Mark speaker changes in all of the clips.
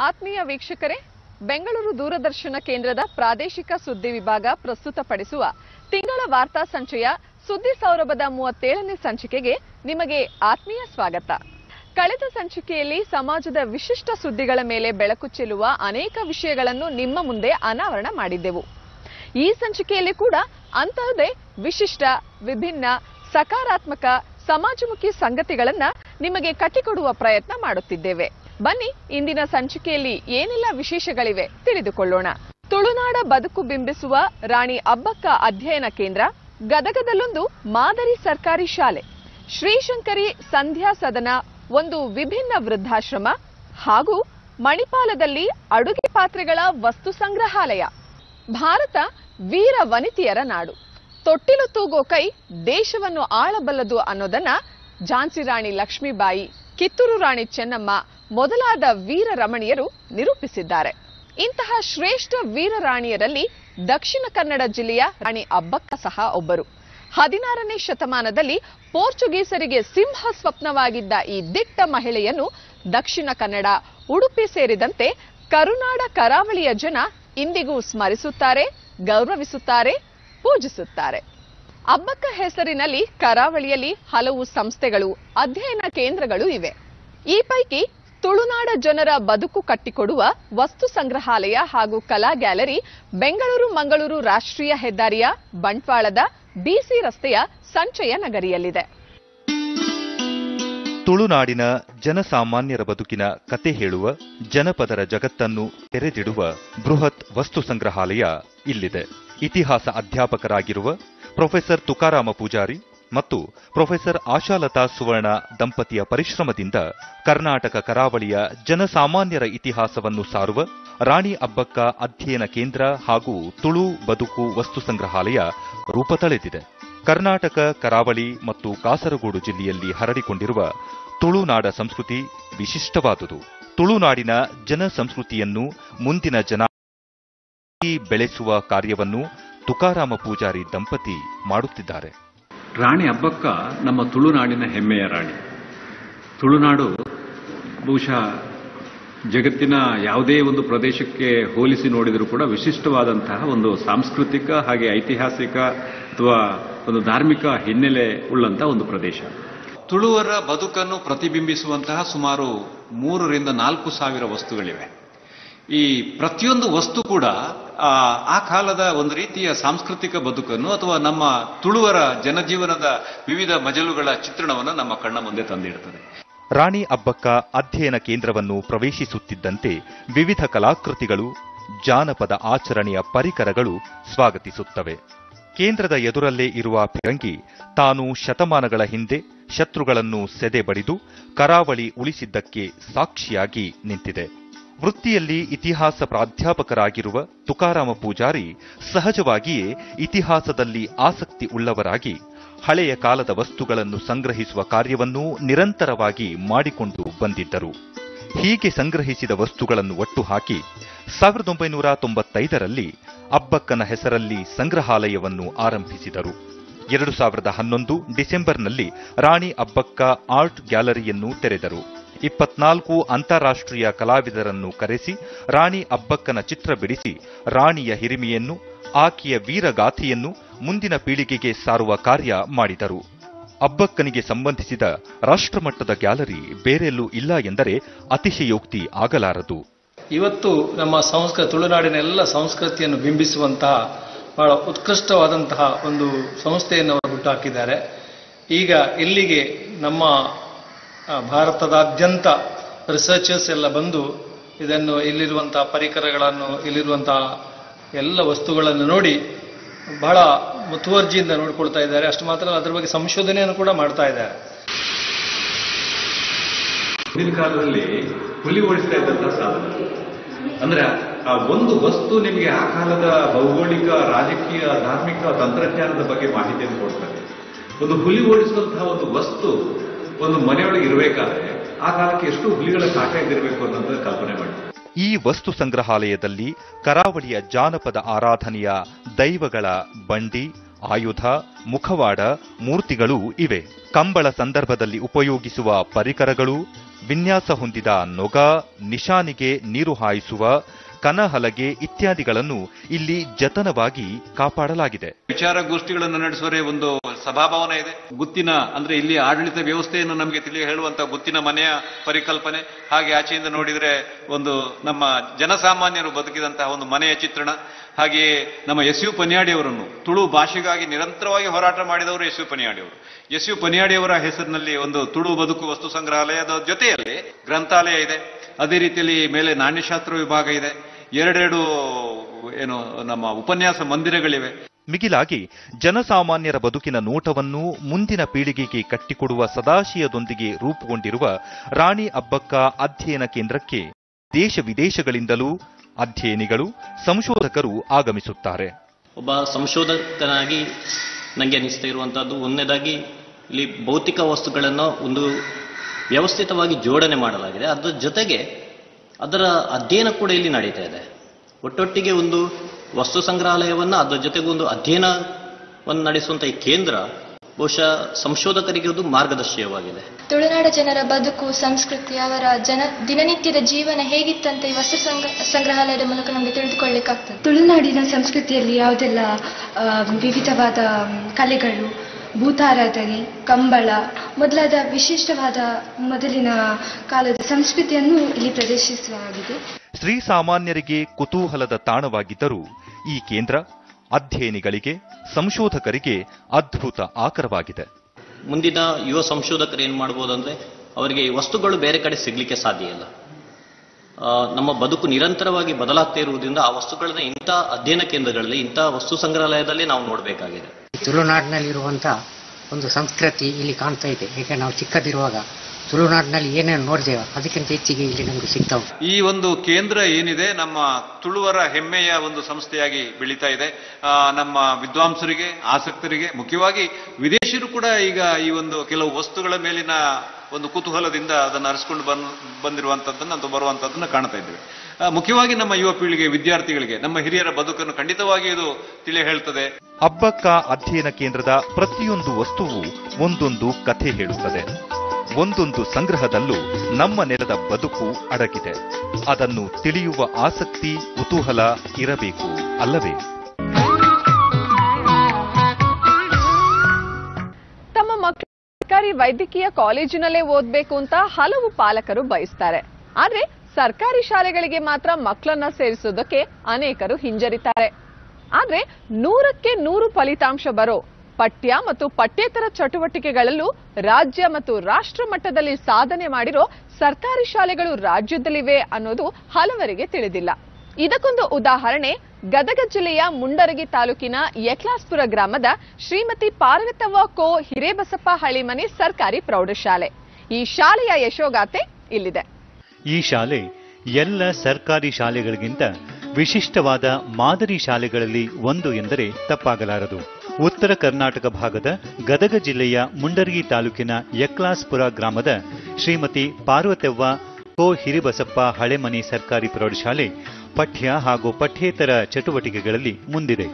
Speaker 1: ಆತ್ಮೀಯ ವೀಕ್ಷಕರೇ ಬೆಂಗಳೂರು ದೂರದರ್ಶನ ಕೇಂದ್ರದ ಪ್ರಾದೇಶಿಕ ಸುದ್ದಿ ವಿಭಾಗ ಪ್ರಸ್ತುತಪಡಿಸುವ ತಿಂಗಳ ವಾರ್ತಾ ಸಂಚಯ ಸುದ್ದಿ ಸೌರಭದ ಮೂವತ್ತೇಳನೇ ಸಂಚಿಕೆಗೆ ನಿಮಗೆ ಆತ್ಮೀಯ ಸ್ವಾಗತ ಕಳೆದ ಸಂಚಿಕೆಯಲ್ಲಿ ಸಮಾಜದ ವಿಶಿಷ್ಟ ಸುದ್ದಿಗಳ ಮೇಲೆ ಬೆಳಕು ಚೆಲ್ಲುವ ಅನೇಕ ವಿಷಯಗಳನ್ನು ನಿಮ್ಮ ಮುಂದೆ ಅನಾವರಣ ಮಾಡಿದ್ದೆವು ಈ ಸಂಚಿಕೆಯಲ್ಲಿ ಕೂಡ ಅಂತಹದೇ ವಿಶಿಷ್ಟ ವಿಭಿನ್ನ ಸಕಾರಾತ್ಮಕ ಸಮಾಜಮುಖಿ ಸಂಗತಿಗಳನ್ನ ನಿಮಗೆ ಕಟ್ಟಿಕೊಡುವ ಪ್ರಯತ್ನ ಮಾಡುತ್ತಿದ್ದೇವೆ ಬನ್ನಿ ಇಂದಿನ ಸಂಚಿಕೆಯಲ್ಲಿ ಏನೆಲ್ಲ ವಿಶೇಷಗಳಿವೆ ತಿಳಿದುಕೊಳ್ಳೋಣ ತುಳುನಾಡ ಬದುಕು ಬಿಂಬಿಸುವ ರಾಣಿ ಅಬ್ಬಕ್ಕ ಅಧ್ಯಯನ ಕೇಂದ್ರ ಗದಗದಲ್ಲೊಂದು ಮಾದರಿ ಸರ್ಕಾರಿ ಶಾಲೆ ಶ್ರೀಶಂಕರಿ ಸಂಧ್ಯಾ ಸದನ ಒಂದು ವಿಭಿನ್ನ ವೃದ್ಧಾಶ್ರಮ ಹಾಗೂ ಮಣಿಪಾಲದಲ್ಲಿ ಅಡುಗೆ ಪಾತ್ರೆಗಳ ವಸ್ತು ಸಂಗ್ರಹಾಲಯ ಭಾರತ ವೀರ ವನಿತೆಯರ ನಾಡು ತೊಟ್ಟಿಲು ತೂಗೋ ಕೈ ದೇಶವನ್ನು ಆಳಬಲ್ಲದು ಅನ್ನೋದನ್ನ ಝಾನ್ಸಿ ರಾಣಿ ಲಕ್ಷ್ಮೀಬಾಯಿ ಕಿತ್ತೂರು ರಾಣಿ ಚೆನ್ನಮ್ಮ ಮೊದಲಾದ ವೀರ ರಮಣಿಯರು ನಿರೂಪಿಸಿದ್ದಾರೆ ಇಂತಹ ಶ್ರೇಷ್ಠ ವೀರ ರಾಣಿಯರಲ್ಲಿ ದಕ್ಷಿಣ ಕನ್ನಡ ಜಿಲ್ಲೆಯ ರಾಣಿ ಅಬ್ಬಕ್ಕ ಸಹ ಒಬ್ಬರು ಹದಿನಾರನೇ ಶತಮಾನದಲ್ಲಿ ಪೋರ್ಚುಗೀಸರಿಗೆ ಸಿಂಹ ಸ್ವಪ್ನವಾಗಿದ್ದ ಈ ದಿಟ್ಟ ಮಹಿಳೆಯನ್ನು ದಕ್ಷಿಣ ಕನ್ನಡ ಉಡುಪಿ ಸೇರಿದಂತೆ ಕರುನಾಡ ಕರಾವಳಿಯ ಜನ ಇಂದಿಗೂ ಸ್ಮರಿಸುತ್ತಾರೆ ಗೌರವಿಸುತ್ತಾರೆ ಪೂಜಿಸುತ್ತಾರೆ ಅಬ್ಬಕ್ಕ ಹೆಸರಿನಲ್ಲಿ ಕರಾವಳಿಯಲ್ಲಿ ಹಲವು ಸಂಸ್ಥೆಗಳು ಅಧ್ಯಯನ ಕೇಂದ್ರಗಳು ಇವೆ ಈ ಪೈಕಿ ತುಳುನಾಡ ಜನರ ಬದುಕು ಕಟ್ಟಿಕೊಡುವ ವಸ್ತು ಸಂಗ್ರಹಾಲಯ ಹಾಗೂ ಕಲಾ ಗ್ಯಾಲರಿ ಬೆಂಗಳೂರು ಮಂಗಳೂರು ರಾಷ್ಟ್ರೀಯ ಹೆದ್ದಾರಿಯ ಬಂಟ್ವಾಳದ ಬಿಸಿ ರಸ್ತೆಯ ಸಂಚಯ ನಗರಿಯಲ್ಲಿದೆ
Speaker 2: ತುಳುನಾಡಿನ ಜನಸಾಮಾನ್ಯರ ಬದುಕಿನ ಕತೆ ಹೇಳುವ ಜನಪದರ ಜಗತ್ತನ್ನು ತೆರೆದಿಡುವ ಬೃಹತ್ ವಸ್ತು ಸಂಗ್ರಹಾಲಯ ಇಲ್ಲಿದೆ ಇತಿಹಾಸ ಅಧ್ಯಾಪಕರಾಗಿರುವ ಪ್ರೊಫೆಸರ್ ತುಕಾರಾಮ ಪೂಜಾರಿ ಮತ್ತು ಪ್ರೊಫೆಸರ್ ಆಶಾಲತಾ ಸುವರ್ಣ ದಂಪತಿಯ ಪರಿಶ್ರಮದಿಂದ ಕರ್ನಾಟಕ ಕರಾವಳಿಯ ಜನಸಾಮಾನ್ಯರ ಇತಿಹಾಸವನ್ನು ಸಾರುವ ರಾಣಿ ಅಬ್ಬಕ್ಕ ಅಧ್ಯಯನ ಕೇಂದ್ರ ಹಾಗೂ ತುಳು ಬದುಕು ವಸ್ತು ಸಂಗ್ರಹಾಲಯ ರೂಪ ತಳೆದಿದೆ ಕರ್ನಾಟಕ ಕರಾವಳಿ ಮತ್ತು ಕಾಸರಗೋಡು ಜಿಲ್ಲೆಯಲ್ಲಿ ಹರಡಿಕೊಂಡಿರುವ ತುಳುನಾಡ ಸಂಸ್ಕೃತಿ ವಿಶಿಷ್ಟವಾದುದು ತುಳುನಾಡಿನ ಜನ ಸಂಸ್ಕೃತಿಯನ್ನು ಮುಂದಿನ ಜನ ಬೆಳೆಸುವ ಕಾರ್ಯವನ್ನು ತುಕಾರಾಮ ಪೂಜಾರಿ ದಂಪತಿ ಮಾಡುತ್ತಿದ್ದಾರೆ
Speaker 3: ರಾಣಿ ಹಬ್ಬಕ್ಕ ನಮ್ಮ ತುಳುನಾಡಿನ ಹೆಮ್ಮೆಯ ರಾಣಿ ತುಳುನಾಡು ಬಹುಶಃ ಜಗತ್ತಿನ ಯಾವುದೇ ಒಂದು ಪ್ರದೇಶಕ್ಕೆ ಹೋಲಿಸಿ ನೋಡಿದರೂ ಕೂಡ ವಿಶಿಷ್ಟವಾದಂತಹ ಒಂದು ಸಾಂಸ್ಕೃತಿಕ ಹಾಗೆ ಐತಿಹಾಸಿಕ ಅಥವಾ ಒಂದು ಧಾರ್ಮಿಕ ಹಿನ್ನೆಲೆ ಉಳ್ಳಂತಹ ಒಂದು ಪ್ರದೇಶ
Speaker 4: ತುಳುವರ ಬದುಕನ್ನು ಪ್ರತಿಬಿಂಬಿಸುವಂತಹ ಸುಮಾರು ಮೂರರಿಂದ ನಾಲ್ಕು ಸಾವಿರ ವಸ್ತುಗಳಿವೆ ಈ ಪ್ರತಿಯೊಂದು ವಸ್ತು ಕೂಡ ಆ, ಆ ಕಾಲದ ಒಂದು ರೀತಿಯ ಸಾಂಸ್ಕೃತಿಕ ಬದುಕನ್ನು ಅಥವಾ ನಮ್ಮ ತುಳುವರ ಜನಜೀವನದ ವಿವಿಧ ಮಜಲುಗಳ ಚಿತ್ರಣವನ್ನು ನಮ್ಮ ಕಣ್ಣ ಮುಂದೆ ತಂದಿಡ್ತದೆ
Speaker 2: ರಾಣಿ ಅಬ್ಬಕ್ಕ ಅಧ್ಯಯನ ಕೇಂದ್ರವನ್ನು ಪ್ರವೇಶಿಸುತ್ತಿದ್ದಂತೆ ವಿವಿಧ ಕಲಾಕೃತಿಗಳು ಜಾನಪದ ಆಚರಣೆಯ ಪರಿಕರಗಳು ಸ್ವಾಗತಿಸುತ್ತವೆ ಕೇಂದ್ರದ ಎದುರಲ್ಲೇ ಇರುವ ಫಿರಂಗಿ ತಾನು ಶತಮಾನಗಳ ಹಿಂದೆ ಶತ್ರುಗಳನ್ನು ಸೆದೆಬಡಿದು ಕರಾವಳಿ ಉಳಿಸಿದ್ದಕ್ಕೆ ಸಾಕ್ಷಿಯಾಗಿ ನಿಂತಿದೆ ವೃತ್ತಿಯಲ್ಲಿ ಇತಿಹಾಸ ಪ್ರಾಧ್ಯಾಪಕರಾಗಿರುವ ತುಕಾರಾಮ ಪೂಜಾರಿ ಸಹಜವಾಗಿಯೇ ಇತಿಹಾಸದಲ್ಲಿ ಆಸಕ್ತಿ ಉಳ್ಳವರಾಗಿ ಹಳೆಯ ಕಾಲದ ವಸ್ತುಗಳನ್ನು ಸಂಗ್ರಹಿಸುವ ಕಾರ್ಯವನ್ನೂ ನಿರಂತರವಾಗಿ ಮಾಡಿಕೊಂಡು ಬಂದಿದ್ದರು ಹೀಗೆ ಸಂಗ್ರಹಿಸಿದ ವಸ್ತುಗಳನ್ನು ಒಟ್ಟು ಹಾಕಿ ಸಾವಿರದ ಒಂಬೈನೂರ ತೊಂಬತ್ತೈದರಲ್ಲಿ ಅಬ್ಬಕ್ಕನ ಹೆಸರಲ್ಲಿ ಸಂಗ್ರಹಾಲಯವನ್ನು ಆರಂಭಿಸಿದರು ಎರಡು ಸಾವಿರದ ಹನ್ನೊಂದು ಡಿಸೆಂಬರ್ನಲ್ಲಿ ರಾಣಿ ಅಬ್ಬಕ್ಕ ಆರ್ಟ್ ಗ್ಯಾಲರಿಯನ್ನು ತೆರೆದರು ಇಪ್ಪತ್ನಾಲ್ಕು ಅಂತಾರಾಷ್ಟ್ರೀಯ ಕಲಾವಿದರನ್ನು ಕರೆಸಿ ರಾಣಿ ಅಬ್ಬಕ್ಕನ ಚಿತ್ರ ಬಿಡಿಸಿ ರಾಣಿಯ ಹಿರಿಮೆಯನ್ನು ಆಕೆಯ ವೀರಗಾಥೆಯನ್ನು ಮುಂದಿನ ಪೀಳಿಗೆಗೆ ಸಾರುವ ಕಾರ್ಯ ಮಾಡಿದರು ಅಬ್ಬಕ್ಕನಿಗೆ ಸಂಬಂಧಿಸಿದ ರಾಷ್ಟ್ರಮಟ್ಟದ ಗ್ಯಾಲರಿ ಬೇರೆಲ್ಲೂ ಇಲ್ಲ ಎಂದರೆ ಅತಿಶಯೋಕ್ತಿ ಆಗಲಾರದು
Speaker 5: ಇವತ್ತು ನಮ್ಮ ಸಂಸ್ಕೃತಿ ತುಳುನಾಡಿನ ಎಲ್ಲ ಸಂಸ್ಕೃತಿಯನ್ನು ಬಿಂಬಿಸುವಂತಹ ಬಹಳ ಉತ್ಕೃಷ್ಟವಾದಂತಹ ಒಂದು ಸಂಸ್ಥೆಯನ್ನು ಅವರು ಹುಟ್ಟುಹಾಕಿದ್ದಾರೆ ಈಗ ಇಲ್ಲಿಗೆ ನಮ್ಮ ಆ, ಭಾರತದಾದ್ಯಂತ ರಿಸರ್ಚರ್ಸ್ ಎಲ್ಲ ಬಂದು ಇದನ್ನು ಇಲ್ಲಿರುವಂತಹ ಪರಿಕರಗಳನ್ನು ಇಲ್ಲಿರುವಂತಹ ಎಲ್ಲ ವಸ್ತುಗಳನ್ನು ನೋಡಿ ಬಹಳ ಮುತುವರ್ಜಿಯಿಂದ ನೋಡ್ಕೊಳ್ತಾ ಇದ್ದಾರೆ ಅಷ್ಟು ಮಾತ್ರ ಅಲ್ಲ, ಅದ್ರ ಬಗ್ಗೆ ಸಂಶೋಧನೆಯನ್ನು ಕೂಡ ಮಾಡ್ತಾ ಇದ್ದಾರೆ
Speaker 3: ಹಿಂದಿನ ಕಾಲದಲ್ಲಿ ಹುಲಿ ಓಡಿಸ್ತಾ ಇದ್ದಂತಹ ಸಾಧನ ಅಂದ್ರೆ ಆ ಒಂದು ವಸ್ತು ನಿಮಗೆ ಆ ಕಾಲದ ಭೌಗೋಳಿಕ ರಾಜಕೀಯ ಧಾರ್ಮಿಕ ತಂತ್ರಜ್ಞಾನದ ಬಗ್ಗೆ ಮಾಹಿತಿಯನ್ನು ಕೊಡ್ತದೆ ಒಂದು ಹುಲಿ ಓಡಿಸುವಂತಹ ಒಂದು ವಸ್ತು ಒಂದು ಮನೆಯೊಳಗೆ ಇರಬೇಕಾದ್ರೆ ಆ ಕಾಲಕ್ಕೆ ಎಷ್ಟು ಹುಲಿಗಳ ಕಾಟ ಇದ್ದಿರಬೇಕು ಅನ್ನೋದನ್ನ ಕಲ್ಪನೆ ಮಾಡಿ
Speaker 2: ಈ ವಸ್ತು ಸಂಗ್ರಹಾಲಯದಲ್ಲಿ ಕರಾವಳಿಯ ಜಾನಪದ ಆರಾಧನೆಯ ದೈವಗಳ ಬಂಡಿ ಆಯುಧ ಮುಖವಾಡ ಮೂರ್ತಿಗಳೂ ಇವೆ ಕಂಬಳ ಸಂದರ್ಭದಲ್ಲಿ ಉಪಯೋಗಿಸುವ ಪರಿಕರಗಳು ವಿನ್ಯಾಸ ಹೊಂದಿದ ನೊಗ ನಿಶಾನಿಗೆ ನೀರು ಹಾಯಿಸುವ ಕನಹಲಗೆ ಇತ್ಯಾದಿಗಳನ್ನು ಇಲ್ಲಿ ಜತನವಾಗಿ ಕಾಪಾಡಲಾಗಿದೆ
Speaker 4: ವಿಚಾರಗೋಷ್ಠಿಗಳನ್ನು ನಡೆಸುವರೆ ಒಂದು ಸಭಾಭವನ ಇದೆ ಗುತ್ತಿನ ಅಂದ್ರೆ ಇಲ್ಲಿ ಆಡಳಿತ ವ್ಯವಸ್ಥೆಯನ್ನು ನಮಗೆ ತಿಳಿ ಹೇಳುವಂತ ಗುತ್ತಿನ ಮನೆಯ ಪರಿಕಲ್ಪನೆ ಹಾಗೆ ಆಚೆಯಿಂದ ನೋಡಿದ್ರೆ ಒಂದು ನಮ್ಮ ಜನಸಾಮಾನ್ಯರು ಬದುಕಿದಂತಹ ಒಂದು ಮನೆಯ ಚಿತ್ರಣ ಹಾಗೆಯೇ ನಮ್ಮ ಎಸ್ ಯು ಪನಿಯಾಡಿಯವರನ್ನು ತುಳು ಭಾಷೆಗಾಗಿ ನಿರಂತರವಾಗಿ ಹೋರಾಟ ಮಾಡಿದವರು ಎಸ್ ಯು ಪನಿಯಾಡಿಯವರು ಎಸ್ ಯು ಪನಿಯಾಡಿಯವರ ಹೆಸರಿನಲ್ಲಿ ಒಂದು ತುಳು ಬದುಕು ವಸ್ತು ಸಂಗ್ರಹಾಲಯದ ಜೊತೆಯಲ್ಲಿ ಗ್ರಂಥಾಲಯ ಇದೆ ಅದೇ ರೀತಿಯಲ್ಲಿ ಮೇಲೆ ನಾಣ್ಯಶಾಸ್ತ್ರ ವಿಭಾಗ ಇದೆ ಎರಡೆರಡು ಏನು ನಮ್ಮ ಉಪನ್ಯಾಸ ಮಂದಿರಗಳಿವೆ
Speaker 2: ಮಿಗಿಲಾಗಿ ಜನಸಾಮಾನ್ಯರ ಬದುಕಿನ ನೋಟವನ್ನು ಮುಂದಿನ ಪೀಳಿಗೆಗೆ ಕಟ್ಟಿಕೊಡುವ ಸದಾಶಯದೊಂದಿಗೆ ರೂಪುಗೊಂಡಿರುವ ರಾಣಿ ಅಬ್ಬಕ್ಕ ಅಧ್ಯಯನ ಕೇಂದ್ರಕ್ಕೆ ದೇಶ ವಿದೇಶಗಳಿಂದಲೂ ಅಧ್ಯಯನಿಗಳು ಸಂಶೋಧಕರು ಆಗಮಿಸುತ್ತಾರೆ
Speaker 6: ಒಬ್ಬ ಸಂಶೋಧಕನಾಗಿ ನನಗೆ ಅನಿಸ್ತಾ ಇರುವಂತಹದ್ದು ಒಂದನೇದಾಗಿ ಇಲ್ಲಿ ಭೌತಿಕ ವಸ್ತುಗಳನ್ನು ಒಂದು ವ್ಯವಸ್ಥಿತವಾಗಿ ಜೋಡಣೆ ಮಾಡಲಾಗಿದೆ ಅದರ ಜೊತೆಗೆ ಅದರ ಅಧ್ಯಯನ ಕೂಡ ಇಲ್ಲಿ ನಡೀತಾ ಇದೆ ಒಟ್ಟೊಟ್ಟಿಗೆ ಒಂದು ವಸ್ತು ಸಂಗ್ರಹಾಲಯವನ್ನು ಅದರ ಜೊತೆಗೆ ಒಂದು ಅಧ್ಯಯನವನ್ನು ನಡೆಸುವಂತ ಈ ಕೇಂದ್ರ ಬಹುಶಃ ಸಂಶೋಧಕರಿಗೆ ಒಂದು ಮಾರ್ಗದರ್ಶಿಯವಾಗಿದೆ
Speaker 7: ತುಳುನಾಡ ಜನರ ಬದುಕು ಸಂಸ್ಕೃತಿ ಅವರ ಜನ ದಿನನಿತ್ಯದ ಜೀವನ ಹೇಗಿತ್ತಂತ ಈ ವಸ್ತು ಸಂಗ್ರ ಸಂಗ್ರಹಾಲಯದ ಮೂಲಕ ನಮಗೆ ತಿಳಿದುಕೊಳ್ಳಿಕ್ಕಾಗ್ತದೆ
Speaker 8: ತುಳುನಾಡಿನ ಸಂಸ್ಕೃತಿಯಲ್ಲಿ ಯಾವುದೆಲ್ಲ ಆ, ವಿವಿಧವಾದ ಮ್, ಕಲೆಗಳು ಭೂತಾರಾಧನೆ ಕಂಬಳ ಮೊದಲಾದ ವಿಶಿಷ್ಟವಾದ ಮೊದಲಿನ ಕಾಲದ ಸಂಸ್ಕೃತಿಯನ್ನು ಇಲ್ಲಿ ಪ್ರದರ್ಶಿಸಲಾಗಿದೆ
Speaker 2: ಶ್ರೀ ಸಾಮಾನ್ಯರಿಗೆ ಕುತೂಹಲದ ತಾಣವಾಗಿದ್ದರೂ ಈ ಕೇಂದ್ರ ಅಧ್ಯಯನಿಗಳಿಗೆ ಸಂಶೋಧಕರಿಗೆ ಅದ್ಭುತ ಆಕರವಾಗಿದೆ
Speaker 6: ಮುಂದಿನ ಯುವ ಸಂಶೋಧಕರು ಏನು ಮಾಡ್ಬೋದು ಅಂದ್ರೆ ಅವರಿಗೆ ಈ ವಸ್ತುಗಳು ಬೇರೆ ಕಡೆ ಸಿಗ್ಲಿಕ್ಕೆ ಸಾಧ್ಯ ಇಲ್ಲ ಆ, ನಮ್ಮ ಬದುಕು ನಿರಂತರವಾಗಿ ಬದಲಾಗ್ತಾ ಇರುವುದರಿಂದ ಆ ವಸ್ತುಗಳನ್ನ ಇಂಥ ಅಧ್ಯಯನ ಕೇಂದ್ರಗಳಲ್ಲಿ ಇಂಥ ವಸ್ತು ಸಂಗ್ರಹಾಲಯದಲ್ಲಿ ನಾವು ನೋಡಬೇಕಾಗಿದೆ
Speaker 9: ತುಳುನಾಡಿನಲ್ಲಿರುವಂಥ ಒಂದು ಸಂಸ್ಕೃತಿ ಇಲ್ಲಿ ಕಾಣ್ತಾ ಇದೆ ಈಗ ನಾವು ಚಿಕ್ಕದಿರುವಾಗ ತುಳುನಾಡಿನಲ್ಲಿ ಏನೇನು ನೋಡಿದೆವೋ ಅದಕ್ಕಿಂತ ಹೆಚ್ಚಿಗೆ ಇಲ್ಲಿ ನಮಗೆ ಸಿಗ್ತಾ ಉಂಟು
Speaker 4: ಈ ಒಂದು ಕೇಂದ್ರ ಏನಿದೆ ನಮ್ಮ ತುಳುವರ ಹೆಮ್ಮೆಯ ಒಂದು ಸಂಸ್ಥೆಯಾಗಿ ಬೆಳೀತಾ ಇದೆ ಆ, ನಮ್ಮ ವಿದ್ವಾಂಸರಿಗೆ ಆಸಕ್ತರಿಗೆ ಮುಖ್ಯವಾಗಿ ವಿದೇಶಿಯರು ಕೂಡ ಈಗ ಈ ಒಂದು ಕೆಲವು ವಸ್ತುಗಳ ಮೇಲಿನ ಒಂದು ಕುತೂಹಲದಿಂದ ಅದನ್ನು ಅರಿಸ್ಕೊಂಡು ಬಂದ್ ಬಂದಿರುವಂತದ್ದನ್ನ ಅಥವಾ ಬರುವಂತದ್ದನ್ನ ಕಾಣ್ತಾ ಇದ್ದೇವೆ ಆ, ಮುಖ್ಯವಾಗಿ ನಮ್ಮ ಯುವ ಪೀಳಿಗೆ ವಿದ್ಯಾರ್ಥಿಗಳಿಗೆ ನಮ್ಮ ಹಿರಿಯರ ಬದುಕನ್ನು ಖಂಡಿತವಾಗಿ ಇದು ತಿಳಿ ಹೇಳ್ತದೆ
Speaker 2: ಅಬ್ಬಕ್ಕ ಅಧ್ಯಯನ ಕೇಂದ್ರದ ಪ್ರತಿಯೊಂದು ವಸ್ತುವು ಒಂದೊಂದು ಕಥೆ ಹೇಳುತ್ತದೆ ಒಂದೊಂದು ಸಂಗ್ರಹದಲ್ಲೂ ನಮ್ಮ ನೆಲದ ಬದುಕು ಅಡಗಿದೆ ಅದನ್ನು ತಿಳಿಯುವ ಆಸಕ್ತಿ ಕುತೂಹಲ ಇರಬೇಕು ಅಲ್ಲವೇ
Speaker 1: ತಮ್ಮ ಮಕ್ಕಳು ಸರ್ಕಾರಿ ವೈದ್ಯಕೀಯ ಕಾಲೇಜಿನಲ್ಲೇ ಓದ್ಬೇಕು ಅಂತ ಹಲವು ಪಾಲಕರು ಬಯಸ್ತಾರೆ ಆದ್ರೆ ಸರ್ಕಾರಿ ಶಾಲೆಗಳಿಗೆ ಮಾತ್ರ ಮಕ್ಕಳನ್ನ ಸೇರಿಸೋದಕ್ಕೆ ಅನೇಕರು ಹಿಂಜರಿತಾರೆ ಆದ್ರೆ ನೂರಕ್ಕೆ ನೂರು ಫಲಿತಾಂಶ ಬರೋ ಪಠ್ಯ ಮತ್ತು ಪಠ್ಯೇತರ ಚಟುವಟಿಕೆಗಳಲ್ಲೂ ರಾಜ್ಯ ಮತ್ತು ರಾಷ್ಟ್ರ ಮಟ್ಟದಲ್ಲಿ ಸಾಧನೆ ಮಾಡಿರೋ ಸರ್ಕಾರಿ ಶಾಲೆಗಳು ರಾಜ್ಯದಲ್ಲಿವೆ ಅನ್ನೋದು ಹಲವರಿಗೆ ತಿಳಿದಿಲ್ಲ ಇದಕ್ಕೊಂದು ಉದಾಹರಣೆ ಗದಗ ಜಿಲ್ಲೆಯ ಮುಂಡರಗಿ ತಾಲೂಕಿನ ಯಕ್ಲಾಸ್ಪುರ ಗ್ರಾಮದ ಶ್ರೀಮತಿ ಪಾರ್ವತವ್ವ ಕೋ ಹಿರೇಬಸಪ್ಪ ಹಳಿಮನೆ ಸರ್ಕಾರಿ ಪ್ರೌಢಶಾಲೆ ಈ ಶಾಲೆಯ ಯಶೋಗಾಥೆ ಇಲ್ಲಿದೆ
Speaker 10: ಈ ಶಾಲೆ ಎಲ್ಲ ಸರ್ಕಾರಿ ಶಾಲೆಗಳಿಗಿಂತ ವಿಶಿಷ್ಟವಾದ ಮಾದರಿ ಶಾಲೆಗಳಲ್ಲಿ ಒಂದು ಎಂದರೆ ತಪ್ಪಾಗಲಾರದು ಉತ್ತರ ಕರ್ನಾಟಕ ಭಾಗದ ಗದಗ ಜಿಲ್ಲೆಯ ಮುಂಡರಗಿ ತಾಲೂಕಿನ ಯಕ್ಲಾಸ್ಪುರ ಗ್ರಾಮದ ಶ್ರೀಮತಿ ಪಾರ್ವತವ್ವ ಕೋ ಹಿರಿಬಸಪ್ಪ ಹಳೆಮನಿ ಸರ್ಕಾರಿ ಪ್ರೌಢಶಾಲೆ ಪಠ್ಯ ಹಾಗೂ ಪಠ್ಯೇತರ ಚಟುವಟಿಕೆಗಳಲ್ಲಿ ಮುಂದಿದೆ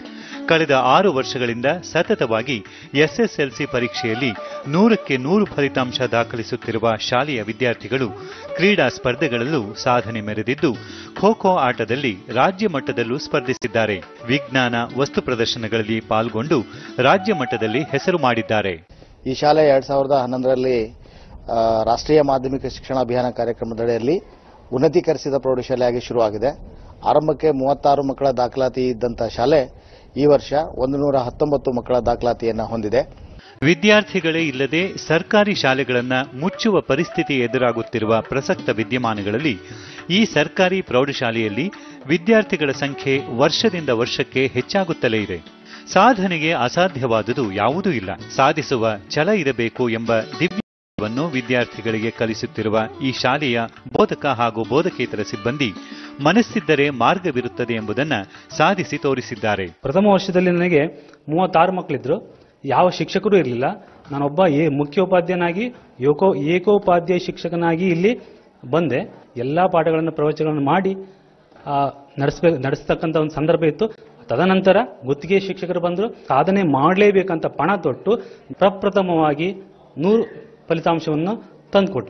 Speaker 10: ಕಳೆದ ಆರು ವರ್ಷಗಳಿಂದ ಸತತವಾಗಿ ಎಸ್ಎಸ್ಎಲ್ಸಿ ಪರೀಕ್ಷೆಯಲ್ಲಿ ನೂರಕ್ಕೆ ನೂರು ಫಲಿತಾಂಶ ದಾಖಲಿಸುತ್ತಿರುವ ಶಾಲೆಯ ವಿದ್ಯಾರ್ಥಿಗಳು ಕ್ರೀಡಾ ಸ್ಪರ್ಧೆಗಳಲ್ಲೂ ಸಾಧನೆ ಮೆರೆದಿದ್ದು ಖೋ ಖೋ ಆಟದಲ್ಲಿ ರಾಜ್ಯ ಮಟ್ಟದಲ್ಲೂ ಸ್ಪರ್ಧಿಸಿದ್ದಾರೆ ವಿಜ್ಞಾನ ವಸ್ತು ಪ್ರದರ್ಶನಗಳಲ್ಲಿ ಪಾಲ್ಗೊಂಡು ರಾಜ್ಯ ಮಟ್ಟದಲ್ಲಿ ಹೆಸರು ಮಾಡಿದ್ದಾರೆ
Speaker 11: ಈ ಶಾಲೆ ಎರಡ್ ಸಾವಿರದ ಹನ್ನೊಂದರಲ್ಲಿ ಆ, ರಾಷ್ಟ್ರೀಯ ಮಾಧ್ಯಮಿಕ ಶಿಕ್ಷಣ ಅಭಿಯಾನ ಕಾರ್ಯಕ್ರಮದಡಿಯಲ್ಲಿ ಉನ್ನತೀಕರಿಸಿದ ಪ್ರೌಢಶಾಲೆಯಾಗಿ ಶುರುವಾಗಿದೆ ಆರಂಭಕ್ಕೆ ಮೂವತ್ತಾರು ಮಕ್ಕಳ ದಾಖಲಾತಿ ಇದ್ದಂಥ ಶಾಲೆ ಈ ವರ್ಷ ಒಂದು ನೂರ ಹತ್ತೊಂಬತ್ತು ಮಕ್ಕಳ ದಾಖಲಾತಿಯನ್ನು ಹೊಂದಿದೆ
Speaker 10: ವಿದ್ಯಾರ್ಥಿಗಳೇ ಇಲ್ಲದೆ ಸರ್ಕಾರಿ ಶಾಲೆಗಳನ್ನ ಮುಚ್ಚುವ ಪರಿಸ್ಥಿತಿ ಎದುರಾಗುತ್ತಿರುವ ಪ್ರಸಕ್ತ ವಿದ್ಯಮಾನಗಳಲ್ಲಿ ಈ ಸರ್ಕಾರಿ ಪ್ರೌಢಶಾಲೆಯಲ್ಲಿ ವಿದ್ಯಾರ್ಥಿಗಳ ಸಂಖ್ಯೆ ವರ್ಷದಿಂದ ವರ್ಷಕ್ಕೆ ಹೆಚ್ಚಾಗುತ್ತಲೇ ಇದೆ ಸಾಧನೆಗೆ ಅಸಾಧ್ಯವಾದುದು ಯಾವುದೂ ಇಲ್ಲ ಸಾಧಿಸುವ ಛಲ ಇರಬೇಕು ಎಂಬ ದಿವ್ಯವನ್ನು ವಿದ್ಯಾರ್ಥಿಗಳಿಗೆ ಕಲಿಸುತ್ತಿರುವ ಈ ಶಾಲೆಯ ಬೋಧಕ ಹಾಗೂ ಬೋಧಕೇತರ ಸಿಬ್ಬಂದಿ ಮನಸ್ಸಿದ್ದರೆ ಮಾರ್ಗವಿರುತ್ತದೆ ಎಂಬುದನ್ನ ಸಾಧಿಸಿ ತೋರಿಸಿದ್ದಾರೆ
Speaker 12: ಪ್ರಥಮ ವರ್ಷದಲ್ಲಿ ನನಗೆ ಮೂವತ್ತಾರು ಮಕ್ಕಳಿದ್ರು ಯಾವ ಶಿಕ್ಷಕರು ಇರಲಿಲ್ಲ ನಾನೊಬ್ಬ ಏ ಮುಖ್ಯೋಪಾಧ್ಯಾಯನಾಗಿ ಯೋಕೋ ಏಕೋಪಾಧ್ಯಾಯ ಶಿಕ್ಷಕನಾಗಿ ಇಲ್ಲಿ ಬಂದೆ ಎಲ್ಲ ಪಾಠಗಳನ್ನು ಪ್ರವಚನಗಳನ್ನು ಮಾಡಿ ಆ, ನಡೆಸ್ಬೇಕು ನಡೆಸ್ತಕ್ಕಂಥ ಒಂದು ಸಂದರ್ಭ ಇತ್ತು ತದನಂತರ ಗುತ್ತಿಗೆ ಶಿಕ್ಷಕರು ಬಂದರು ಸಾಧನೆ ಮಾಡಲೇಬೇಕಂತ ಪಣ ತೊಟ್ಟು ಪ್ರಪ್ರಥಮವಾಗಿ ನೂರು ಫಲಿತಾಂಶವನ್ನು ತಂದುಕೊಟ್ವಿ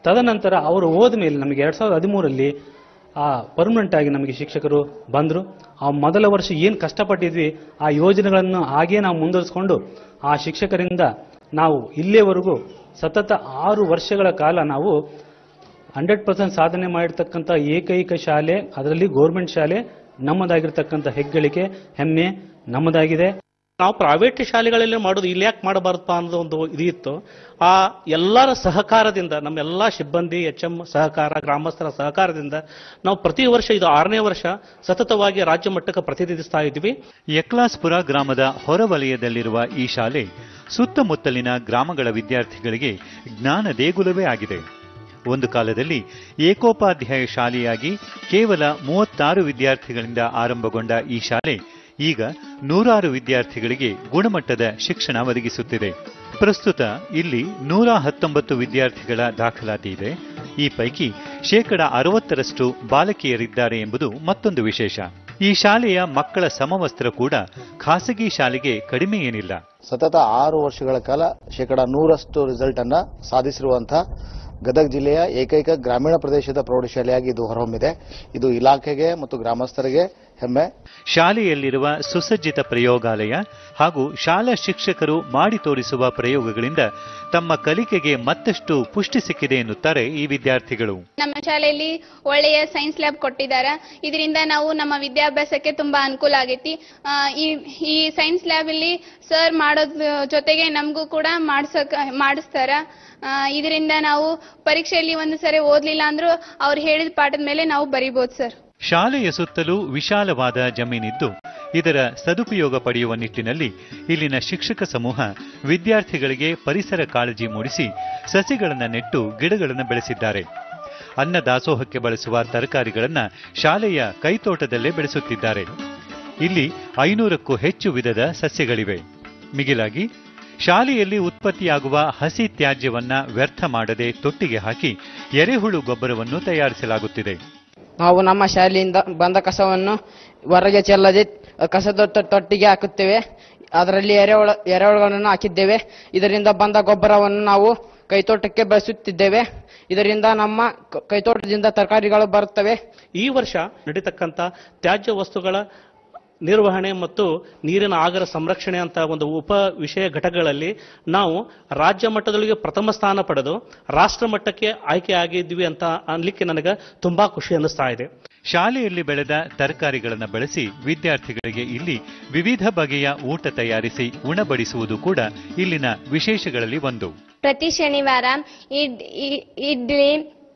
Speaker 12: ತದನಂತರ ಅವರು ಹೋದ ಮೇಲೆ ನಮಗೆ ಎರಡ್ ಸಾವಿರದ ಹದಿಮೂರಲ್ಲಿ ಆ ಪರ್ಮನೆಂಟ್ ಆಗಿ ನಮಗೆ ಶಿಕ್ಷಕರು ಬಂದರು ಆ ಮೊದಲ ವರ್ಷ ಏನು ಕಷ್ಟಪಟ್ಟಿದ್ವಿ ಆ ಯೋಜನೆಗಳನ್ನು ಹಾಗೇ ನಾವು ಮುಂದುವರಿಸ್ಕೊಂಡು ಆ ಶಿಕ್ಷಕರಿಂದ ನಾವು ಇಲ್ಲಿಯವರೆಗೂ ಸತತ ಆರು ವರ್ಷಗಳ ಕಾಲ ನಾವು ಹಂಡ್ರೆಡ್ ಪರ್ಸೆಂಟ್ ಸಾಧನೆ ಮಾಡಿರ್ತಕ್ಕಂಥ ಏಕೈಕ ಶಾಲೆ ಅದರಲ್ಲಿ ಗೌರ್ಮೆಂಟ್ ಶಾಲೆ ನಮ್ಮದಾಗಿರ್ತಕ್ಕಂಥ ಹೆಗ್ಗಳಿಕೆ ಹೆಮ್ಮೆ ನಮ್ಮದಾಗಿದೆ
Speaker 13: ನಾವು ಪ್ರೈವೇಟ್ ಶಾಲೆಗಳಲ್ಲಿ ಮಾಡೋದು ಇಲ್ಲಿ ಯಾಕೆ ಮಾಡಬಾರ್ದಪ್ಪ ಅನ್ನೋದು ಒಂದು ಇದು ಇತ್ತು ಆ ಎಲ್ಲರ ಸಹಕಾರದಿಂದ ನಮ್ಮೆಲ್ಲ ಸಿಬ್ಬಂದಿ ಎಚ್ ಎಂ ಸಹಕಾರ ಗ್ರಾಮಸ್ಥರ ಸಹಕಾರದಿಂದ ನಾವು ಪ್ರತಿ ವರ್ಷ ಇದು ಆರನೇ ವರ್ಷ ಸತತವಾಗಿ ರಾಜ್ಯ ಮಟ್ಟಕ್ಕೆ ಪ್ರತಿನಿಧಿಸ್ತಾ ಇದ್ವಿ
Speaker 10: ಯಕ್ಲಾಸ್ಪುರ ಗ್ರಾಮದ ಹೊರವಲಯದಲ್ಲಿರುವ ಈ ಶಾಲೆ ಸುತ್ತಮುತ್ತಲಿನ ಗ್ರಾಮಗಳ ವಿದ್ಯಾರ್ಥಿಗಳಿಗೆ ಜ್ಞಾನ ದೇಗುಲವೇ ಆಗಿದೆ ಒಂದು ಕಾಲದಲ್ಲಿ ಏಕೋಪಾಧ್ಯಾಯ ಶಾಲೆಯಾಗಿ ಕೇವಲ ಮೂವತ್ತಾರು ವಿದ್ಯಾರ್ಥಿಗಳಿಂದ ಆರಂಭಗೊಂಡ ಈ ಶಾಲೆ ಈಗ ನೂರಾರು ವಿದ್ಯಾರ್ಥಿಗಳಿಗೆ ಗುಣಮಟ್ಟದ ಶಿಕ್ಷಣ ಒದಗಿಸುತ್ತಿದೆ ಪ್ರಸ್ತುತ ಇಲ್ಲಿ ನೂರ ಹತ್ತೊಂಬತ್ತು ವಿದ್ಯಾರ್ಥಿಗಳ ದಾಖಲಾತಿ ಇದೆ ಈ ಪೈಕಿ ಶೇಕಡ ಅರವತ್ತರಷ್ಟು ಬಾಲಕಿಯರಿದ್ದಾರೆ ಎಂಬುದು ಮತ್ತೊಂದು ವಿಶೇಷ ಈ ಶಾಲೆಯ ಮಕ್ಕಳ ಸಮವಸ್ತ್ರ ಕೂಡ ಖಾಸಗಿ ಶಾಲೆಗೆ ಕಡಿಮೆ ಏನಿಲ್ಲ
Speaker 11: ಸತತ ಆರು ವರ್ಷಗಳ ಕಾಲ ಶೇಕಡ ನೂರಷ್ಟು ರಿಸಲ್ಟ್ ಅನ್ನ ಸಾಧಿಸಿರುವಂತಹ ಗದಗ ಜಿಲ್ಲೆಯ ಏಕೈಕ ಗ್ರಾಮೀಣ ಪ್ರದೇಶದ ಪ್ರೌಢಶಾಲೆಯಾಗಿ ಇದು ಹೊರಹೊಮ್ಮಿದೆ ಇದು ಇಲಾಖೆಗೆ ಮತ್ತು ಗ್ರಾಮಸ್ಥರಿಗೆ ಹೆಮ್ಮೆ
Speaker 10: ಶಾಲೆಯಲ್ಲಿರುವ ಸುಸಜ್ಜಿತ ಪ್ರಯೋಗಾಲಯ ಹಾಗೂ ಶಾಲಾ ಶಿಕ್ಷಕರು ಮಾಡಿ ತೋರಿಸುವ ಪ್ರಯೋಗಗಳಿಂದ ತಮ್ಮ ಕಲಿಕೆಗೆ ಮತ್ತಷ್ಟು ಪುಷ್ಟಿ ಸಿಕ್ಕಿದೆ ಎನ್ನುತ್ತಾರೆ ಈ ವಿದ್ಯಾರ್ಥಿಗಳು
Speaker 14: ನಮ್ಮ ಶಾಲೆಯಲ್ಲಿ ಒಳ್ಳೆಯ ಸೈನ್ಸ್ ಲ್ಯಾಬ್ ಕೊಟ್ಟಿದ್ದಾರೆ ಇದರಿಂದ ನಾವು ನಮ್ಮ ವಿದ್ಯಾಭ್ಯಾಸಕ್ಕೆ ತುಂಬಾ ಅನುಕೂಲ ಆಗೈತಿ ಆ, ಈ ಈ ಸೈನ್ಸ್ ಲ್ಯಾಬ್ ಅಲ್ಲಿ ಸರ್ ಮಾಡೋದ್ ಜೊತೆಗೆ ನಮಗೂ ಕೂಡ ಮಾಡ್ಸಕ್ ಮಾಡಿಸ್ತಾರ ಆ, ಇದರಿಂದ ನಾವು ಪರೀಕ್ಷೆಯಲ್ಲಿ ಒಂದು ಸರಿ ಓದ್ಲಿಲ್ಲ ಅಂದ್ರೂ ಅವ್ರು ಹೇಳಿದ ಪಾಠದ ಮೇಲೆ ನಾವು ಬರಿಬೋದು ಸರ್
Speaker 10: ಶಾಲೆಯ ಸುತ್ತಲೂ ವಿಶಾಲವಾದ ಜಮೀನಿದ್ದು ಇದರ ಸದುಪಯೋಗ ಪಡೆಯುವ ನಿಟ್ಟಿನಲ್ಲಿ ಇಲ್ಲಿನ ಶಿಕ್ಷಕ ಸಮೂಹ ವಿದ್ಯಾರ್ಥಿಗಳಿಗೆ ಪರಿಸರ ಕಾಳಜಿ ಮೂಡಿಸಿ ಸಸಿಗಳನ್ನು ನೆಟ್ಟು ಗಿಡಗಳನ್ನು ಬೆಳೆಸಿದ್ದಾರೆ ಅನ್ನ ದಾಸೋಹಕ್ಕೆ ಬಳಸುವ ತರಕಾರಿಗಳನ್ನ ಶಾಲೆಯ ಕೈತೋಟದಲ್ಲೇ ಬೆಳೆಸುತ್ತಿದ್ದಾರೆ ಇಲ್ಲಿ ಐನೂರಕ್ಕೂ ಹೆಚ್ಚು ವಿಧದ ಸಸ್ಯಗಳಿವೆ ಮಿಗಿಲಾಗಿ ಶಾಲೆಯಲ್ಲಿ ಉತ್ಪತ್ತಿಯಾಗುವ ಹಸಿ ತ್ಯಾಜ್ಯವನ್ನ ವ್ಯರ್ಥ ಮಾಡದೆ ತೊಟ್ಟಿಗೆ ಹಾಕಿ ಎರೆಹುಳು ಗೊಬ್ಬರವನ್ನು ತಯಾರಿಸಲಾಗುತ್ತಿದೆ
Speaker 15: ನಾವು ನಮ್ಮ ಶಾಲೆಯಿಂದ ಬಂದ ಕಸವನ್ನು ಹೊರಗೆ ಚೆಲ್ಲದೆ ಕಸದ ತೊಟ್ಟ- ತೊಟ್ಟಿಗೆ ಹಾಕುತ್ತೇವೆ ಅದರಲ್ಲಿ ಎರೆಹುಳ ಎರೆಹುಳುಗಳನ್ನು ಹಾಕಿದ್ದೇವೆ ಇದರಿಂದ ಬಂದ ಗೊಬ್ಬರವನ್ನು ನಾವು ಕೈತೋಟಕ್ಕೆ ಬಳಸುತ್ತಿದ್ದೇವೆ ಇದರಿಂದ ನಮ್ಮ ಕ- ಕೈತೋಟದಿಂದ ತರಕಾರಿಗಳು ಬರುತ್ತವೆ
Speaker 13: ಈ ವರ್ಷ ನಡೀತಕ್ಕಂಥ ತ್ಯಾಜ್ಯ ವಸ್ತುಗಳ ನಿರ್ವಹಣೆ ಮತ್ತು ನೀರಿನ ಆಗರ ಸಂರಕ್ಷಣೆ ಅಂತ ಒಂದು ಉಪ ವಿಷಯ ಘಟಕಗಳಲ್ಲಿ ನಾವು ರಾಜ್ಯ ಮಟ್ಟದೊಳಗೆ ಪ್ರಥಮ ಸ್ಥಾನ ಪಡೆದು ರಾಷ್ಟ್ರ ಮಟ್ಟಕ್ಕೆ ಆಯ್ಕೆ ಆಗಿದ್ವಿ ಅಂತ ಅನ್ಲಿಕ್ಕೆ ನನಗೆ ತುಂಬಾ ಖುಷಿ ಅನ್ನಿಸ್ತಾ ಇದೆ
Speaker 10: ಶಾಲೆಯಲ್ಲಿ ಬೆಳೆದ ತರಕಾರಿಗಳನ್ನು ಬಳಸಿ ವಿದ್ಯಾರ್ಥಿಗಳಿಗೆ ಇಲ್ಲಿ ವಿವಿಧ ಬಗೆಯ ಊಟ ತಯಾರಿಸಿ ಉಣಬಡಿಸುವುದು ಕೂಡ ಇಲ್ಲಿನ ವಿಶೇಷಗಳಲ್ಲಿ ಒಂದು
Speaker 16: ಪ್ರತಿ ಶನಿವಾರ ಇಡ್ ಇ- ಇಡ್ಲಿ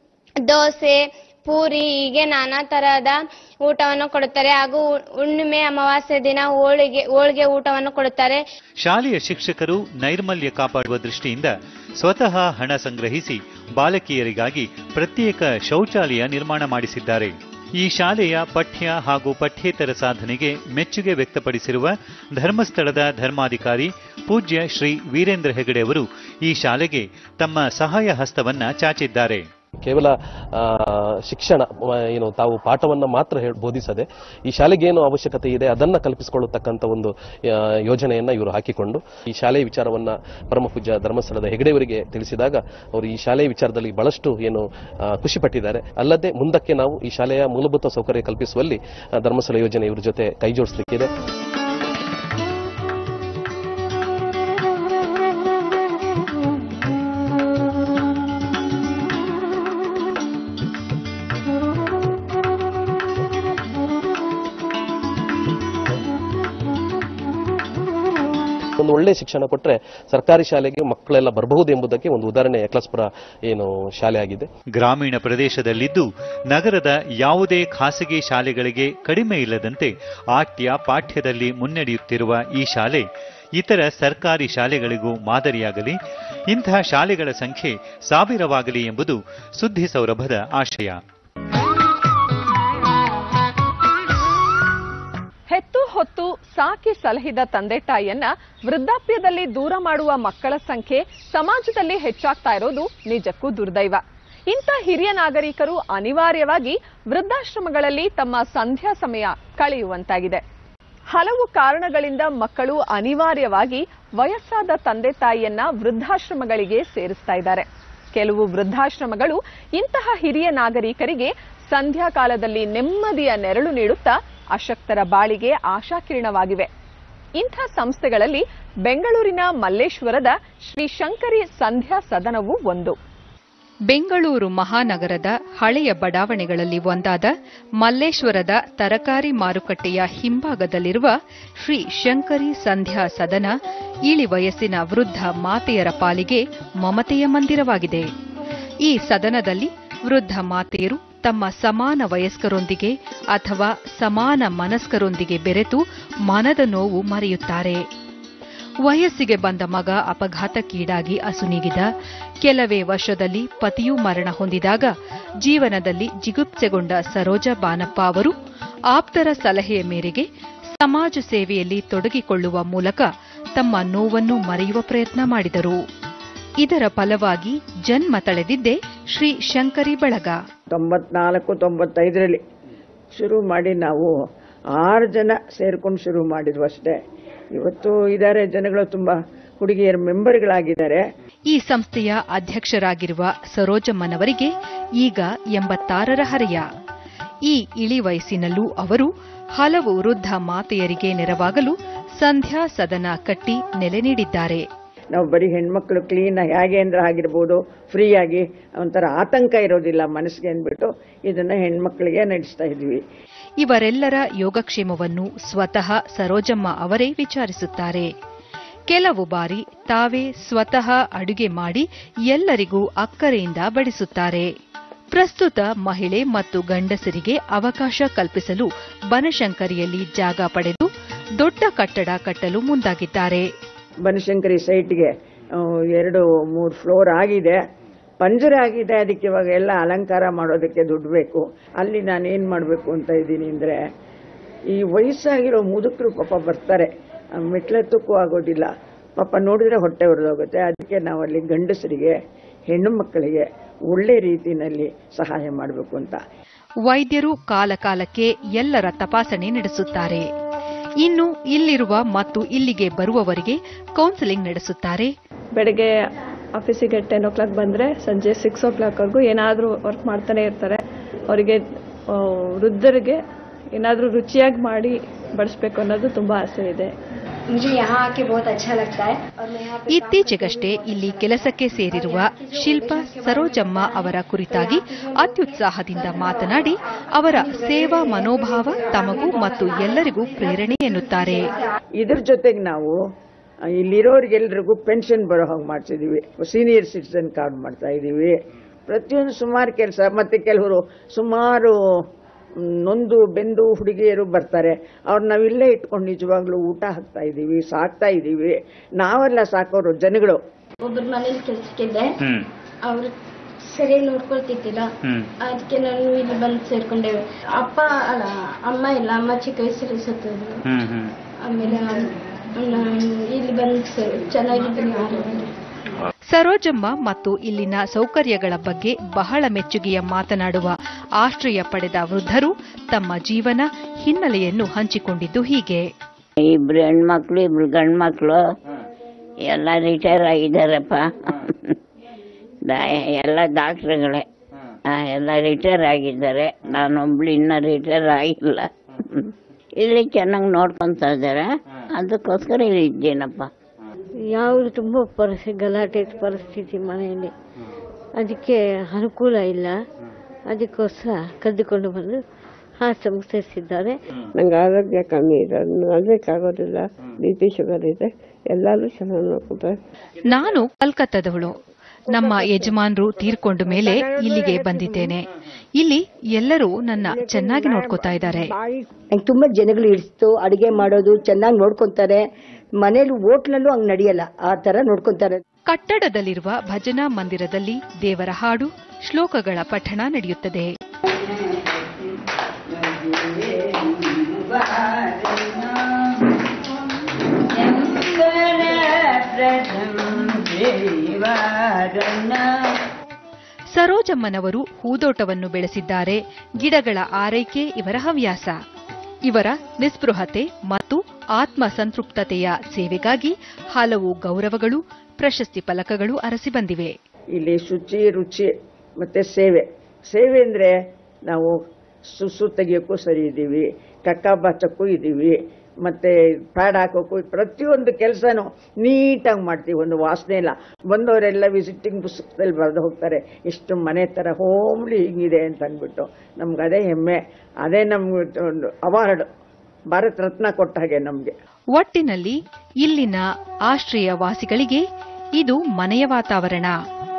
Speaker 16: ದೋಸೆ ಪೂರಿ ಹೀಗೆ ನಾನಾ ತರಹದ ಊಟವನ್ನು ಕೊಡುತ್ತಾರೆ ಹಾಗೂ ಉ- ಹುಣ್ಣಿಮೆ ಅಮಾವಾಸ್ಯೆ ದಿನ ಹೋಳಿಗೆ ಹೋಳಿಗೆ ಊಟವನ್ನು ಕೊಡುತ್ತಾರೆ
Speaker 10: ಶಾಲೆಯ ಶಿಕ್ಷಕರು ನೈರ್ಮಲ್ಯ ಕಾಪಾಡುವ ದೃಷ್ಟಿಯಿಂದ ಸ್ವತಃ ಹಣ ಸಂಗ್ರಹಿಸಿ ಬಾಲಕಿಯರಿಗಾಗಿ ಪ್ರತ್ಯೇಕ ಶೌಚಾಲಯ ನಿರ್ಮಾಣ ಮಾಡಿಸಿದ್ದಾರೆ ಈ ಶಾಲೆಯ ಪಠ್ಯ ಹಾಗೂ ಪಠ್ಯೇತರ ಸಾಧನೆಗೆ ಮೆಚ್ಚುಗೆ ವ್ಯಕ್ತಪಡಿಸಿರುವ ಧರ್ಮಸ್ಥಳದ ಧರ್ಮಾಧಿಕಾರಿ ಪೂಜ್ಯ ಶ್ರೀ ವೀರೇಂದ್ರ ಹೆಗಡೆ ಅವರು ಈ ಶಾಲೆಗೆ ತಮ್ಮ ಸಹಾಯ ಹಸ್ತವನ್ನ ಚಾಚಿದ್ದಾರೆ
Speaker 17: ಕೇವಲ ಆ, ಶಿಕ್ಷಣ ಮ, ಏನು ತಾವು ಪಾಠವನ್ನ ಮಾತ್ರ ಹೇಳ್- ಬೋಧಿಸದೆ ಈ ಶಾಲೆಗೆ ಏನು ಅವಶ್ಯಕತೆ ಇದೆ ಅದನ್ನ ಕಲ್ಪಿಸಿಕೊಳ್ಳತಕ್ಕಂಥ ಒಂದು ಆ, ಯೋಜನೆಯನ್ನ ಇವರು ಹಾಕಿಕೊಂಡು ಈ ಶಾಲೆಯ ವಿಚಾರವನ್ನ ಪರಮ ಪೂಜ್ಯ ಧರ್ಮಸ್ಥಳದ ಹೆಗಡೆಯವರಿಗೆ ತಿಳಿಸಿದಾಗ ಅವರು ಈ ಶಾಲೆಯ ವಿಚಾರದಲ್ಲಿ ಬಹಳಷ್ಟು ಏನು ಆ, ಖುಷಿ ಪಟ್ಟಿದ್ದಾರೆ ಅಲ್ಲದೆ ಮುಂದಕ್ಕೆ ನಾವು ಈ ಶಾಲೆಯ ಮೂಲಭೂತ ಸೌಕರ್ಯ ಕಲ್ಪಿಸುವಲ್ಲಿ ಆ, ಧರ್ಮಸ್ಥಳ ಯೋಜನೆ ಇವ್ರ ಜೊತೆ ಕೈ ಜೋಡಿಸಲಿಕ್ಕಿದೆ ಒಂದು ಒಳ್ಳೆ ಶಿಕ್ಷಣ ಕೊಟ್ಟರೆ ಸರ್ಕಾರಿ ಶಾಲೆಗೆ ಮಕ್ಕಳೆಲ್ಲ ಬರಬಹುದು ಎಂಬುದಕ್ಕೆ ಒಂದು ಉದಾಹರಣೆ ಯಕ್ಲಾಸ್ಪುರ ಏನು ಶಾಲೆ ಆಗಿದೆ
Speaker 10: ಗ್ರಾಮೀಣ ಪ್ರದೇಶದಲ್ಲಿದ್ದು ನಗರದ ಯಾವುದೇ ಖಾಸಗಿ ಶಾಲೆಗಳಿಗೆ ಕಡಿಮೆ ಇಲ್ಲದಂತೆ ಆಟ್ಯ ಪಾಠ್ಯದಲ್ಲಿ ಮುನ್ನಡೆಯುತ್ತಿರುವ ಈ ಶಾಲೆ ಇತರ ಸರ್ಕಾರಿ ಶಾಲೆಗಳಿಗೂ ಮಾದರಿಯಾಗಲಿ ಇಂತಹ ಶಾಲೆಗಳ ಸಂಖ್ಯೆ ಸಾವಿರವಾಗಲಿ ಎಂಬುದು ಸುದ್ದಿ ಸೌರಭದ ಆಶಯ
Speaker 1: ಹೆತ್ತು ಹೊತ್ತು ಸಾಕಿ ಸಲಹಿದ ತಂದೆ ತಾಯಿಯನ್ನ ವೃದ್ಧಾಪ್ಯದಲ್ಲಿ ದೂರ ಮಾಡುವ ಮಕ್ಕಳ ಸಂಖ್ಯೆ ಸಮಾಜದಲ್ಲಿ ಹೆಚ್ಚಾಗ್ತಾ ಇರೋದು ನಿಜಕ್ಕೂ ದುರ್ದೈವ ಇಂಥ ಹಿರಿಯ ನಾಗರಿಕರು ಅನಿವಾರ್ಯವಾಗಿ ವೃದ್ಧಾಶ್ರಮಗಳಲ್ಲಿ ತಮ್ಮ ಸಂಧ್ಯಾ ಸಮಯ ಕಳೆಯುವಂತಾಗಿದೆ ಹಲವು ಕಾರಣಗಳಿಂದ ಮಕ್ಕಳು ಅನಿವಾರ್ಯವಾಗಿ ವಯಸ್ಸಾದ ತಂದೆ ತಾಯಿಯನ್ನ ವೃದ್ಧಾಶ್ರಮಗಳಿಗೆ ಸೇರಿಸ್ತಾ ಇದ್ದಾರೆ ಕೆಲವು ವೃದ್ಧಾಶ್ರಮಗಳು ಇಂತಹ ಹಿರಿಯ ನಾಗರಿಕರಿಗೆ ಸಂಧ್ಯಾ ಕಾಲದಲ್ಲಿ ನೆಮ್ಮದಿಯ ನೆರಳು ನೀಡುತ್ತಾ ಅಶಕ್ತರ ಬಾಳಿಗೆ ಆಶಾಕಿರಣವಾಗಿವೆ ಇಂಥ ಸಂಸ್ಥೆಗಳಲ್ಲಿ ಬೆಂಗಳೂರಿನ ಮಲ್ಲೇಶ್ವರದ ಶ್ರೀ ಶಂಕರಿ ಸಂಧ್ಯಾ ಸದನವು ಒಂದು
Speaker 18: ಬೆಂಗಳೂರು ಮಹಾನಗರದ ಹಳೆಯ ಬಡಾವಣೆಗಳಲ್ಲಿ ಒಂದಾದ ಮಲ್ಲೇಶ್ವರದ ತರಕಾರಿ ಮಾರುಕಟ್ಟೆಯ ಹಿಂಭಾಗದಲ್ಲಿರುವ ಶ್ರೀ ಶಂಕರಿ ಸಂಧ್ಯಾ ಸದನ ಇಳಿ ವಯಸ್ಸಿನ ವೃದ್ಧ ಮಾತೆಯರ ಪಾಲಿಗೆ ಮಮತೆಯ ಮಂದಿರವಾಗಿದೆ ಈ ಸದನದಲ್ಲಿ ವೃದ್ಧ ಮಾತೆಯರು ತಮ್ಮ ಸಮಾನ ವಯಸ್ಕರೊಂದಿಗೆ ಅಥವಾ ಸಮಾನ ಮನಸ್ಕರೊಂದಿಗೆ ಬೆರೆತು ಮನದ ನೋವು ಮರೆಯುತ್ತಾರೆ ವಯಸ್ಸಿಗೆ ಬಂದ ಮಗ ಅಪಘಾತಕ್ಕೀಡಾಗಿ ಅಸುನೀಗಿದ ಕೆಲವೇ ವರ್ಷದಲ್ಲಿ ಪತಿಯೂ ಮರಣ ಹೊಂದಿದಾಗ ಜೀವನದಲ್ಲಿ ಜಿಗುಪ್ಸೆಗೊಂಡ ಸರೋಜ ಬಾನಪ್ಪ ಅವರು ಆಪ್ತರ ಸಲಹೆಯ ಮೇರೆಗೆ ಸಮಾಜ ಸೇವೆಯಲ್ಲಿ ತೊಡಗಿಕೊಳ್ಳುವ ಮೂಲಕ ತಮ್ಮ ನೋವನ್ನು ಮರೆಯುವ ಪ್ರಯತ್ನ ಮಾಡಿದರು ಇದರ ಫಲವಾಗಿ ಜನ್ಮ ತಳೆದಿದ್ದೇ ಶ್ರೀ ಶಂಕರಿ ಬಳಗ
Speaker 19: ತೊಂಬತ್ನಾಲ್ಕು ತೊಂಬತ್ತೈದರಲ್ಲಿ ಶುರು ಮಾಡಿ ನಾವು ಆರು ಜನ ಸೇರ್ಕೊಂಡು ಶುರು ಮಾಡಿದ್ವು ಅಷ್ಟೇ ಇವತ್ತು ಇದ್ದಾರೆ ಜನಗಳು ತುಂಬ ಹುಡುಗಿಯರ ಮೆಂಬರ್ಗಳಾಗಿದ್ದಾರೆ
Speaker 18: ಈ ಸಂಸ್ಥೆಯ ಅಧ್ಯಕ್ಷರಾಗಿರುವ ಸರೋಜಮ್ಮನವರಿಗೆ ಈಗ ಎಂಬತ್ತಾರರ ಹರೆಯ ಈ ಇಳಿ ವಯಸ್ಸಿನಲ್ಲೂ ಅವರು ಹಲವು ವೃದ್ಧ ಮಾತೆಯರಿಗೆ ನೆರವಾಗಲು ಸಂಧ್ಯಾ ಸದನ ಕಟ್ಟಿ ನೆಲೆ ನೀಡಿದ್ದಾರೆ
Speaker 19: ನಾವು ಬರೀ ಹೆಣ್ಮಕ್ಳು ಕ್ಲೀನ್ ಹೇಗೆ ಅಂದ್ರೆ ಆಗಿರ್ಬೋದು ಫ್ರೀಯಾಗಿ ಒಂಥರ ಆತಂಕ ಇರೋದಿಲ್ಲ ಮನಸ್ಸಿಗೆ ಅಂದ್ಬಿಟ್ಟು ಇದನ್ನ ಹೆಣ್ಮಕ್ಳಿಗೆ ನಡೆಸ್ತಾ ಇದ್ವಿ
Speaker 18: ಇವರೆಲ್ಲರ ಯೋಗಕ್ಷೇಮವನ್ನು ಸ್ವತಃ ಸರೋಜಮ್ಮ ಅವರೇ ವಿಚಾರಿಸುತ್ತಾರೆ ಕೆಲವು ಬಾರಿ ತಾವೇ ಸ್ವತಃ ಅಡುಗೆ ಮಾಡಿ ಎಲ್ಲರಿಗೂ ಅಕ್ಕರೆಯಿಂದ ಬಡಿಸುತ್ತಾರೆ ಪ್ರಸ್ತುತ ಮಹಿಳೆ ಮತ್ತು ಗಂಡಸರಿಗೆ ಅವಕಾಶ ಕಲ್ಪಿಸಲು ಬನಶಂಕರಿಯಲ್ಲಿ ಜಾಗ ಪಡೆದು ದೊಡ್ಡ ಕಟ್ಟಡ ಕಟ್ಟಲು ಮುಂದಾಗಿದ್ದಾರೆ
Speaker 19: ಬನಶಂಕರಿ ಸೈಟ್ಗೆ ಆ, ಎರಡು ಮೂರು ಫ್ಲೋರ್ ಆಗಿದೆ ಪಂಜರ ಆಗಿದೆ ಅದಕ್ಕೆ ಇವಾಗ ಎಲ್ಲ ಅಲಂಕಾರ ಮಾಡೋದಕ್ಕೆ ದುಡ್ಡು ಬೇಕು ಅಲ್ಲಿ ನಾನು ಏನು ಮಾಡಬೇಕು ಅಂತ ಇದ್ದೀನಿ ಅಂದರೆ ಈ ವಯಸ್ಸಾಗಿರೋ ಮುದುಕರು ಪಾಪ ಬರ್ತಾರೆ ಆ, ಮೆಟ್ಲೆತ್ತಕ್ಕೂ ಆಗೋದಿಲ್ಲ ಪಾಪ ನೋಡಿದ್ರೆ ಹೊಟ್ಟೆ ಹೊಡೆದೋಗುತ್ತೆ ಅದಕ್ಕೆ ನಾವು ಅಲ್ಲಿ ಗಂಡಸರಿಗೆ ಹೆಣ್ಣು ಮಕ್ಕಳಿಗೆ ಒಳ್ಳೆ ರೀತಿಯಲ್ಲಿ ಸಹಾಯ ಮಾಡಬೇಕು ಅಂತ
Speaker 18: ವೈದ್ಯರು ಕಾಲಕಾಲಕ್ಕೆ ಎಲ್ಲರ ತಪಾಸಣೆ ನಡೆಸುತ್ತಾರೆ ಇನ್ನು ಇಲ್ಲಿರುವ ಮತ್ತು ಇಲ್ಲಿಗೆ ಬರುವವರಿಗೆ ಕೌನ್ಸೆಲಿಂಗ್ ನಡೆಸುತ್ತಾರೆ
Speaker 20: ಬೆಳಗ್ಗೆ ಆಫೀಸಿಗೆ ಟೆನ್ ಓ ಕ್ಲಾಕ್ ಬಂದರೆ ಸಂಜೆ ಸಿಕ್ಸ್ ಓ ಕ್ಲಾಕ್ವರೆಗೂ ಏನಾದರೂ ವರ್ಕ್ ಮಾಡ್ತಾನೆ ಇರ್ತಾರೆ ಅವರಿಗೆ ವೃದ್ಧರಿಗೆ ಏನಾದರೂ ರುಚಿಯಾಗಿ ಮಾಡಿ ಬಡಿಸ್ಬೇಕು ಅನ್ನೋದು ತುಂಬ ಆಸೆ ಇದೆ
Speaker 8: मुझे यहाँ आके बहुत अच्छा लगता है और मैं यहाँ पे
Speaker 18: ಇತ್ತೀಚೆಗಷ್ಟೇ ಇಲ್ಲಿ ಕೆಲಸಕ್ಕೆ ಸೇರಿರುವ ಶಿಲ್ಪ ಸರೋಜಮ್ಮ ಅವರ ಕುರಿತಾಗಿ ಅತ್ಯುತ್ಸಾಹದಿಂದ ಮಾತನಾಡಿ ಅವರ ಸೇವಾ ಮನೋಭಾವ ತಮಗೂ ಮತ್ತು ಎಲ್ಲರಿಗೂ ಪ್ರೇರಣೆ ಎನ್ನುತ್ತಾರೆ
Speaker 19: ಇದ್ರ ಜೊತೆಗೆ ನಾವು ಆ, ಇಲ್ಲಿರೋರಿಗೆಲ್ರಿಗೂ ಪೆನ್ಷನ್ ಬರೋ ಹಾಗೆ ಮಾಡ್ತಿದೀವಿ ಸೀನಿಯರ್ ಸಿಟಿಸನ್ ಕಾರ್ಡ್ ಮಾಡ್ತಾ ಇದ್ದೀವಿ ಪ್ರತಿಯೊಂದು ಸುಮಾರು ಕೆಲಸ ಮತ್ತೆ ಕೆಲವರು ಸುಮಾರು ಮ್, ನೊಂದು ಬೆಂದು ಹುಡುಗಿಯರು ಬರ್ತಾರೆ ಅವ್ರು ನಾವಿಲ್ಲೇ ಇಟ್ಕೊಂಡು ನಿಜವಾಗ್ಲೂ ಊಟ ಹಾಕ್ತಾ ಇದ್ದೀವಿ ಸಾಕ್ತಾ ಇದ್ದೀವಿ ನಾವೆಲ್ಲ ಸಾಕೋರು ಜನಗಳು
Speaker 21: ಒಬ್ಬರ ಮನೇಲಿ ಕೆಲ್ಸಕ್ಕಿದ್ದೆ ಅವ್ರು ಸರಿಯಾಗಿ ನೋಡ್ಕೊಳ್ತಿದ್ದಿಲ್ಲ ಅದಕ್ಕೆ ನಾನು ಇಲ್ಲಿ ಬಂದು ಸೇರ್ಕೊಂಡೆ ಅಪ್ಪ ಅಲ್ಲ ಅಮ್ಮ ಇಲ್ಲ ಅಮ್ಮ ಚಿಕ್ಕ ವಯಸ್ಸಲ್ಲಿ ಸತ್ತೋದ್ರು ಆಮೇಲೆ ನಾನು ಇಲ್ಲಿ ಬಂದು ಸೇ- ಚೆನ್ನಾಗಿದ್ದೀನಿ ಆರೋಗ್ಯ
Speaker 18: ಸರೋಜಮ್ಮ ಮತ್ತು ಇಲ್ಲಿನ ಸೌಕರ್ಯಗಳ ಬಗ್ಗೆ ಬಹಳ ಮೆಚ್ಚುಗೆಯ ಮಾತನಾಡುವ ಆಶ್ರಯ ಪಡೆದ ವೃದ್ಧರು ತಮ್ಮ ಜೀವನ ಹಿನ್ನೆಲೆಯನ್ನು ಹಂಚಿಕೊಂಡಿದ್ದು ಹೀಗೆ
Speaker 22: ಇಬ್ರು ಹೆಣ್ಮಕ್ಳು ಇಬ್ರು ಗಂಡು ಮಕ್ಕಳು ಎಲ್ಲ ರಿಟೈರ್ ಆಗಿದ್ದಾರಪ್ಪ ದಾ- ಎಲ್ಲ ಡಾಕ್ಟ್ರುಗಳೇ ಆ, ಎಲ್ಲ ರಿಟೈರ್ ಆಗಿದ್ದಾರೆ ನಾನೊಬ್ಳು ಇನ್ನೂ ರಿಟೈರ್ ಆಗಿಲ್ಲ ಇಲ್ಲಿ ಚೆನ್ನಾಗಿ ನೋಡ್ಕೊತಾ ಇದ್ದಾರೆ ಅದಕ್ಕೋಸ್ಕರ ಇಲ್ಲಿ ಇದ್ದೀನಪ್ಪ
Speaker 23: ಯಾವುದು ತುಂಬ ಪರಿಸ್ಥಿತಿ ಗಲಾಟೆ ಪರಿಸ್ಥಿತಿ ಮನೆಯಲ್ಲಿ ಅದಕ್ಕೆ ಅನುಕೂಲ ಇಲ್ಲ ಅದಕ್ಕೋಸ್ಕರ ಕದ್ದುಕೊಂಡು ಬಂದು ಆಶ್ರಮ ಸೇರಿಸಿದ್ದಾರೆ
Speaker 24: ನಂಗೆ ಆರೋಗ್ಯ ಕಮ್ಮಿ ಇದೆ ನಡಬೇಕಾಗೋದಿಲ್ಲ ಬಿ ಪಿ ಶುಗರ್ ಇದೆ ಎಲ್ಲರೂ ಚೆನ್ನಾಗಿ ನೋಡ್ಕೊತಾರೆ
Speaker 18: ನಾನು ಕಲ್ಕತ್ತಾದವಳು ನಮ್ಮ ಯಜಮಾನ್ರು ತೀರ್ಕೊಂಡ ಮೇಲೆ ಇಲ್ಲಿಗೆ ಬಂದಿದ್ದೇನೆ ಇಲ್ಲಿ ಎಲ್ಲರೂ ನನ್ನ ಚೆನ್ನಾಗಿ ನೋಡ್ಕೋತಾ ಇದ್ದಾರೆ
Speaker 25: ನಂಗೆ ತುಂಬಾ ಜನಗಳು ಇಡಿಸ್ತು ಅಡಿಗೆ ಮಾಡೋದು ಚೆನ್ನಾಗಿ ನೋಡ್ಕೊಂತಾರೆ ಮನೇಲಿ ಹೋಟ್ಲಲ್ಲೂ ಹಂಗ್ ನಡೆಯಲ್ಲ ಆ ತರ ನೋಡ್ಕೊಂತಾರೆ
Speaker 18: ಕಟ್ಟಡದಲ್ಲಿರುವ ಭಜನಾ ಮಂದಿರದಲ್ಲಿ ದೇವರ ಹಾಡು ಶ್ಲೋಕಗಳ ಪಠಣ ನಡೆಯುತ್ತದೆ ಸರೋಜಮ್ಮನವರು ಹೂದೋಟವನ್ನು ಬೆಳೆಸಿದ್ದಾರೆ ಗಿಡಗಳ ಆರೈಕೆ ಇವರ ಹವ್ಯಾಸ ಇವರ ನಿಸ್ಪೃಹತೆ ಮತ್ತು ಆತ್ಮ ಸಂತೃಪ್ತತೆಯ ಸೇವೆಗಾಗಿ ಹಲವು ಗೌರವಗಳು ಪ್ರಶಸ್ತಿ ಫಲಕಗಳು ಅರಸಿ ಬಂದಿವೆ
Speaker 19: ಇಲ್ಲಿ ಶುಚಿ ರುಚಿ ಮತ್ತು ಸೇವೆ ಸೇವೆ ಅಂದರೆ ನಾವು ಸುಸು ತೆಗಿಯೋಕ್ಕೂ ಸರಿ ಇದ್ದೀವಿ ಕಕ್ಕ ಬಾಚಕ್ಕೂ ಇದ್ದೀವಿ ಮತ್ತು ಪ್ಯಾಡ್ ಹಾಕೋಕ್ಕೂ ಪ್ರತಿಯೊಂದು ಕೆಲಸನೂ ನೀಟಾಗಿ ಮಾಡ್ತೀವಿ ಒಂದು ವಾಸನೆ ಇಲ್ಲ ಬಂದವರೆಲ್ಲ ವಿಸಿಟಿಂಗ್ ಪುಸ್ತಕದಲ್ಲಿ ಬರೆದು ಹೋಗ್ತಾರೆ ಎಷ್ಟು ಮನೆ ಥರ ಹೋಮ್ಲಿ ಹಿಂಗಿದೆ ಅಂತ ಅಂದ್ಬಿಟ್ಟು ನಮ್ಗೆ ಅದೇ ಹೆಮ್ಮೆ ಅದೇ ನಮ್ಗೆ ಒಂದು ಅವಾರ್ಡ್ ಭಾರತ ರತ್ನ ಕೊಟ್ಟ ಹಾಗೆ ನಮಗೆ
Speaker 18: ಒಟ್ಟಿನಲ್ಲಿ ಇಲ್ಲಿನ ಆಶ್ರಯ ವಾಸಿಗಳಿಗೆ ಇದು ಮನೆಯ ವಾತಾವರಣ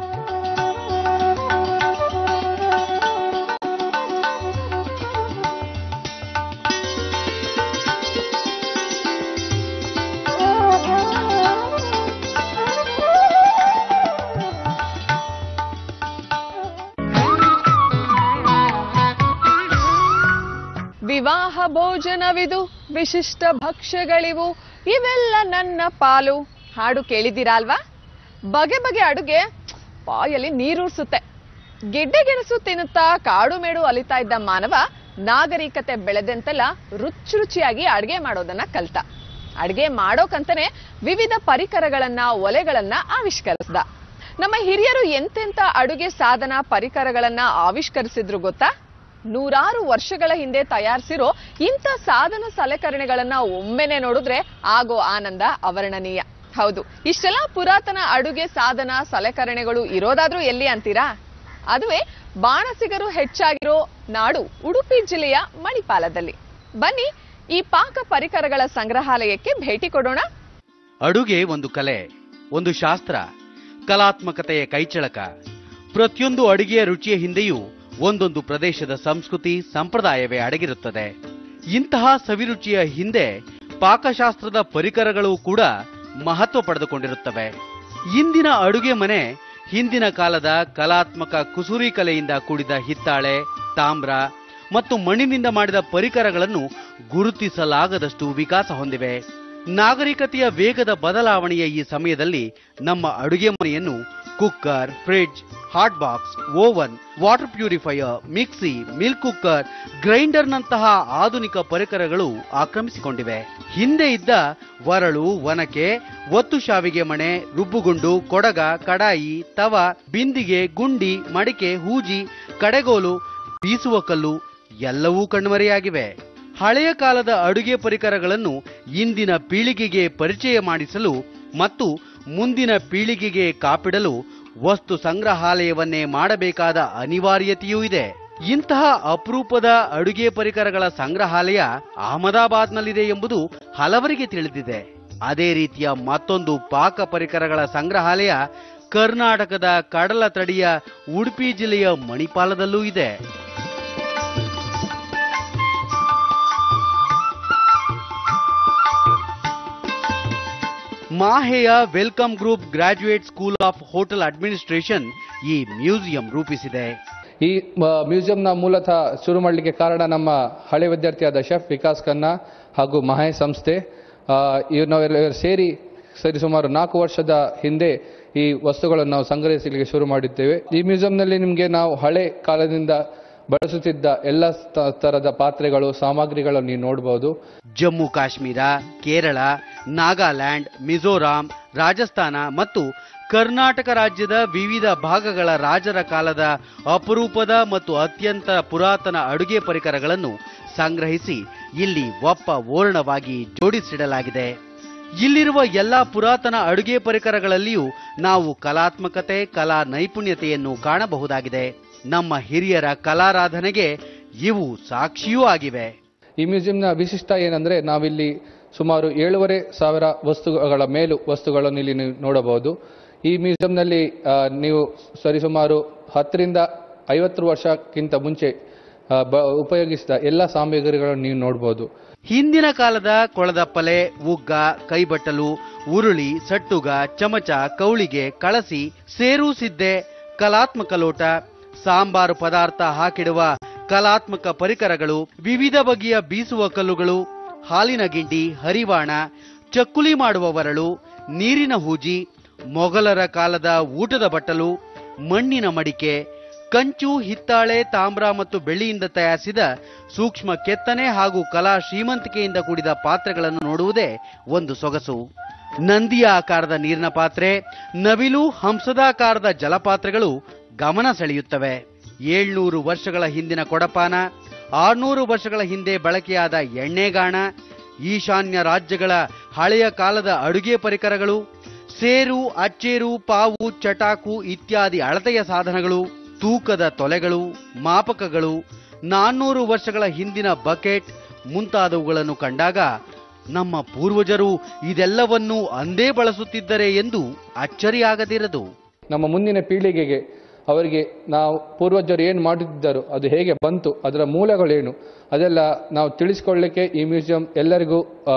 Speaker 1: ವಿವಾಹ ಭೋಜನವಿದು ವಿಶಿಷ್ಟ ಭಕ್ಷ್ಯಗಳಿವು ಇವೆಲ್ಲ ನನ್ನ ಪಾಲು ಹಾಡು ಕೇಳಿದ್ದೀರಾ ಅಲ್ವಾ ಬಗೆ ಬಗೆ ಅಡುಗೆ ಬಾಯಲ್ಲಿ ನೀರೂರ್ಸುತ್ತೆ ಗೆಡ್ಡೆ ಗೆಣಸು ತಿನ್ನುತ್ತಾ ಕಾಡು ಮೇಡು ಅಲಿತಾ ಇದ್ದ ಮಾನವ ನಾಗರಿಕತೆ ಬೆಳೆದಂತೆಲ್ಲ ರುಚಿ ರುಚಿಯಾಗಿ ಅಡುಗೆ ಮಾಡೋದನ್ನ ಕಲ್ತ ಅಡುಗೆ ಮಾಡೋಕಂತಾನೆ ವಿವಿಧ ಪರಿಕರಗಳನ್ನ ಒಲೆಗಳನ್ನ ಆವಿಷ್ಕರಿಸ್ದ ನಮ್ಮ ಹಿರಿಯರು ಎಂತೆಂತ ಅಡುಗೆ ಸಾಧನ ಪರಿಕರಗಳನ್ನ ಆವಿಷ್ಕರಿಸಿದ್ರು ಗೊತ್ತಾ ನೂರಾರು ವರ್ಷಗಳ ಹಿಂದೆ ತಯಾರಿಸಿರೋ ಇಂಥ ಸಾಧನ ಸಲಕರಣೆಗಳನ್ನ ಒಮ್ಮೆನೆ ನೋಡಿದ್ರೆ ಆಗೋ ಆನಂದ ಅವರ್ಣನೀಯ ಹೌದು ಇಷ್ಟೆಲ್ಲ ಪುರಾತನ ಅಡುಗೆ ಸಾಧನ ಸಲಕರಣೆಗಳು ಇರೋದಾದ್ರೂ ಎಲ್ಲಿ ಅಂತೀರಾ ಅದುವೇ ಬಾಣಸಿಗರು ಹೆಚ್ಚಾಗಿರೋ ನಾಡು ಉಡುಪಿ ಜಿಲ್ಲೆಯ ಮಣಿಪಾಲದಲ್ಲಿ ಬನ್ನಿ ಈ ಪಾಕ ಪರಿಕರಗಳ ಸಂಗ್ರಹಾಲಯಕ್ಕೆ ಭೇಟಿ ಕೊಡೋಣ
Speaker 3: ಅಡುಗೆ ಒಂದು ಕಲೆ ಒಂದು ಶಾಸ್ತ್ರ ಕಲಾತ್ಮಕತೆಯ ಕೈಚಳಕ ಪ್ರತಿಯೊಂದು ಅಡುಗೆಯ ರುಚಿಯ ಹಿಂದೆಯೂ ಒಂದೊಂದು ಪ್ರದೇಶದ ಸಂಸ್ಕೃತಿ ಸಂಪ್ರದಾಯವೇ ಅಡಗಿರುತ್ತದೆ ಇಂತಹ ಸವಿರುಚಿಯ ಹಿಂದೆ ಪಾಕಶಾಸ್ತ್ರದ ಪರಿಕರಗಳು ಕೂಡ ಮಹತ್ವ ಪಡೆದುಕೊಂಡಿರುತ್ತವೆ ಇಂದಿನ ಅಡುಗೆ ಮನೆ ಹಿಂದಿನ ಕಾಲದ ಕಲಾತ್ಮಕ ಕುಸುರಿ ಕಲೆಯಿಂದ ಕೂಡಿದ ಹಿತ್ತಾಳೆ ತಾಮ್ರ ಮತ್ತು ಮಣ್ಣಿನಿಂದ ಮಾಡಿದ ಪರಿಕರಗಳನ್ನು ಗುರುತಿಸಲಾಗದಷ್ಟು ವಿಕಾಸ ಹೊಂದಿವೆ ನಾಗರಿಕತೆಯ ವೇಗದ ಬದಲಾವಣೆಯ ಈ ಸಮಯದಲ್ಲಿ ನಮ್ಮ ಅಡುಗೆ ಮನೆಯನ್ನು cooker fridge hot box oven water purifier mixie milk cooker ಗ್ರೈಂಡರ್ನಂತಹ ಆಧುನಿಕ ಪರಿಕರಗಳು ಆಕ್ರಮಿಸಿಕೊಂಡಿವೆ ಹಿಂದೆ ಇದ್ದ ವರಳು ಒನಕೆ ಒತ್ತು ಶಾವಿಗೆ ಮಣೆ ರುಬ್ಬುಗುಂಡು ಕೊಡಗ ಕಡಾಯಿ ತವ ಬಿಂದಿಗೆ ಗುಂಡಿ ಮಡಿಕೆ ಹೂಜಿ ಕಡೆಗೋಲು ಬೀಸುವ ಕಲ್ಲು ಎಲ್ಲವೂ ಕಣ್ಮರೆಯಾಗಿವೆ ಹಳೆಯ ಕಾಲದ ಅಡುಗೆ ಪರಿಕರಗಳನ್ನು ಇಂದಿನ ಪೀಳಿಗೆಗೆ ಪರಿಚಯ ಮಾಡಿಸಲು ಮತ್ತು ಮುಂದಿನ ಪೀಳಿಗೆಗೆ ಕಾಪಿಡಲು ವಸ್ತು ಸಂಗ್ರಹಾಲಯವನ್ನೇ ಮಾಡಬೇಕಾದ ಅನಿವಾರ್ಯತೆಯೂ ಇದೆ ಇಂತಹ ಅಪರೂಪದ ಅಡುಗೆ ಪರಿಕರಗಳ ಸಂಗ್ರಹಾಲಯ ಅಹಮದಾಬಾದ್ನಲ್ಲಿದೆ ಎಂಬುದು ಹಲವರಿಗೆ ತಿಳಿದಿದೆ ಅದೇ ರೀತಿಯ ಮತ್ತೊಂದು ಪಾಕ ಪರಿಕರಗಳ ಸಂಗ್ರಹಾಲಯ ಕರ್ನಾಟಕದ ಕಡಲ ತಡಿಯ ಉಡುಪಿ ಜಿಲ್ಲೆಯ ಮಣಿಪಾಲದಲ್ಲೂ ಇದೆ ಮಾಹೆಯ welcome group graduate school of hotel administration ಈ ಮ್ಯೂಸಿಯಂ ರೂಪಿಸಿದೆ
Speaker 5: ಈ ಮ- ಮ್ಯೂಸಿಯಂನ ಮೂಲತಃ ಶುರು ಮಾಡಲಿಕ್ಕೆ ಕಾರಣ ನಮ್ಮ ಹಳೆ ವಿದ್ಯಾರ್ಥಿಯಾದ ಶೆಫ್ ವಿಕಾಸ್ ಖನ್ನಾ ಹಾಗೂ ಮಹಾಯ್ ಸಂಸ್ಥೆ ಆ, ಇವ್ರು ನಾವೆಲ್ಲ ಸೇರಿ ಸರಿ ಸುಮಾರು ನಾಲ್ಕು ವರ್ಷದ ಹಿಂದೆ ಈ ವಸ್ತುಗಳನ್ನು ನಾವು ಸಂಗ್ರಹಿಸಲಿಕ್ಕೆ ಶುರು ಮಾಡಿದ್ದೇವೆ ಈ ಮ್ಯೂಸಿಯಂನಲ್ಲಿ ನಿಮಗೆ ನಾವು ಹಳೆ ಕಾಲದಿಂದ ಬಳಸುತ್ತಿದ್ದ ಎಲ್ಲ ತ- ತರದ ಪಾತ್ರೆಗಳು ಸಾಮಗ್ರಿಗಳನ್ನು ನೀವು ನೋಡಬಹುದು
Speaker 3: ಜಮ್ಮು ಕಾಶ್ಮೀರ ಕೇರಳ ನಾಗಾಲ್ಯಾಂಡ್ ಮಿಜೋರಾಂ ರಾಜಸ್ಥಾನ ಮತ್ತು ಕರ್ನಾಟಕ ರಾಜ್ಯದ ವಿವಿಧ ಭಾಗಗಳ ರಾಜರ ಕಾಲದ ಅಪರೂಪದ ಮತ್ತು ಅತ್ಯಂತ ಪುರಾತನ ಅಡುಗೆ ಪರಿಕರಗಳನ್ನು ಸಂಗ್ರಹಿಸಿ ಇಲ್ಲಿ ಒಪ್ಪ ಓರಣವಾಗಿ ಜೋಡಿಸಿಡಲಾಗಿದೆ ಇಲ್ಲಿರುವ ಎಲ್ಲಾ ಪುರಾತನ ಅಡುಗೆ ಪರಿಕರಗಳಲ್ಲಿಯೂ ನಾವು ಕಲಾತ್ಮಕತೆ ಕಲಾ ನೈಪುಣ್ಯತೆಯನ್ನು ಕಾಣಬಹುದಾಗಿದೆ ನಮ್ಮ ಹಿರಿಯರ ಕಲಾರಾಧನೆಗೆ ಇವು ಸಾಕ್ಷಿಯೂ ಆಗಿವೆ
Speaker 5: ಈ ಮ್ಯೂಸಿಯಂನ ವಿಶಿಷ್ಟ ಏನಂದ್ರೆ ನಾವಿಲ್ಲಿ ಸುಮಾರು ಏಳೂವರೆ ಸಾವಿರ ವಸ್ತುಗಳ ಮೇಲು ವಸ್ತುಗಳನ್ನು ಇಲ್ಲಿ ನೀವು ನೋಡಬಹುದು ಈ ಮ್ಯೂಸಿಯಂನಲ್ಲಿ ಆ, ನೀವು ಸರಿಸುಮಾರು ಹತ್ತರಿಂದ ಐವತ್ತು ವರ್ಷಕ್ಕಿಂತ ಮುಂಚೆ ಆ, ಬ- ಉಪಯೋಗಿಸಿದ ಎಲ್ಲ ಸಾಮಗ್ರಿಗಳನ್ನು ನೀವು ನೋಡಬಹುದು
Speaker 3: ಹಿಂದಿನ ಕಾಲದ ಕೊಳದಪ್ಪಲೆ ಉಗ್ಗ ಕೈಬಟ್ಟಲು ಉರುಳಿ ಸಟ್ಟುಗ ಚಮಚ ಕೌಳಿಗೆ ಕಳಸಿ ಸೇರು ಸಿದ್ದೆ ಕಲಾತ್ಮಕ ಲೋಟ ಸಾಂಬಾರು ಪದಾರ್ಥ ಹಾಕಿಡುವ ಕಲಾತ್ಮಕ ಪರಿಕರಗಳು ವಿವಿಧ ಬಗೆಯ ಬೀಸುವ ಕಲ್ಲುಗಳು ಹಾಲಿನ ಗಿಂಡಿ ಹರಿವಾಣ ಚಕ್ಕುಲಿ ಮಾಡುವ ವರಳು ನೀರಿನ ಹೂಜಿ ಮೊಘಲರ ಕಾಲದ ಊಟದ ಬಟ್ಟಲು ಮಣ್ಣಿನ ಮಡಿಕೆ ಕಂಚು ಹಿತ್ತಾಳೆ ತಾಮ್ರ ಮತ್ತು ಬೆಳ್ಳಿಯಿಂದ ತಯಾರಿಸಿದ ಸೂಕ್ಷ್ಮ ಕೆತ್ತನೆ ಹಾಗೂ ಕಲಾ ಶ್ರೀಮಂತಿಕೆಯಿಂದ ಕೂಡಿದ ಪಾತ್ರೆಗಳನ್ನು ನೋಡುವುದೇ ಒಂದು ಸೊಗಸು ನಂದಿಯ ಆಕಾರದ ನೀರಿನ ಪಾತ್ರೆ ನವಿಲು ಹಂಸದಾಕಾರದ ಜಲಪಾತ್ರೆಗಳು ಗಮನ ಸೆಳೆಯುತ್ತವೆ ಏಳ್ನೂರು ವರ್ಷಗಳ ಹಿಂದಿನ ಕೊಡಪಾನ ಆರ್ನೂರು ವರ್ಷಗಳ ಹಿಂದೆ ಬಳಕೆಯಾದ ಎಣ್ಣೆಗಾಣ ಈಶಾನ್ಯ ರಾಜ್ಯಗಳ ಹಳೆಯ ಕಾಲದ ಅಡುಗೆ ಪರಿಕರಗಳು ಸೇರು ಅಚ್ಚೇರು ಪಾವು ಚಟಾಕು ಇತ್ಯಾದಿ ಅಳತೆಯ ಸಾಧನಗಳು ತೂಕದ ತೊಲೆಗಳು ಮಾಪಕಗಳು ನಾನ್ನೂರು ವರ್ಷಗಳ ಹಿಂದಿನ ಬಕೆಟ್ ಮುಂತಾದವುಗಳನ್ನು ಕಂಡಾಗ ನಮ್ಮ ಪೂರ್ವಜರು ಇದೆಲ್ಲವನ್ನೂ ಅಂದೇ ಬಳಸುತ್ತಿದ್ದರೆ ಎಂದು ಅಚ್ಚರಿಯಾಗದಿರದು
Speaker 5: ನಮ್ಮ ಮುಂದಿನ ಪೀಳಿಗೆಗೆ ಅವರಿಗೆ ನಾವು ಪೂರ್ವಜರು ಏನು ಮಾಡುತ್ತಿದ್ದರು ಅದು ಹೇಗೆ ಬಂತು ಅದರ ಮೂಲಗಳೇನು ಅದೆಲ್ಲ ನಾವು ತಿಳಿಸ್ಕೊಳ್ಳಿಕ್ಕೆ ಈ ಮ್ಯೂಸಿಯಂ ಎಲ್ಲರಿಗೂ ಆ,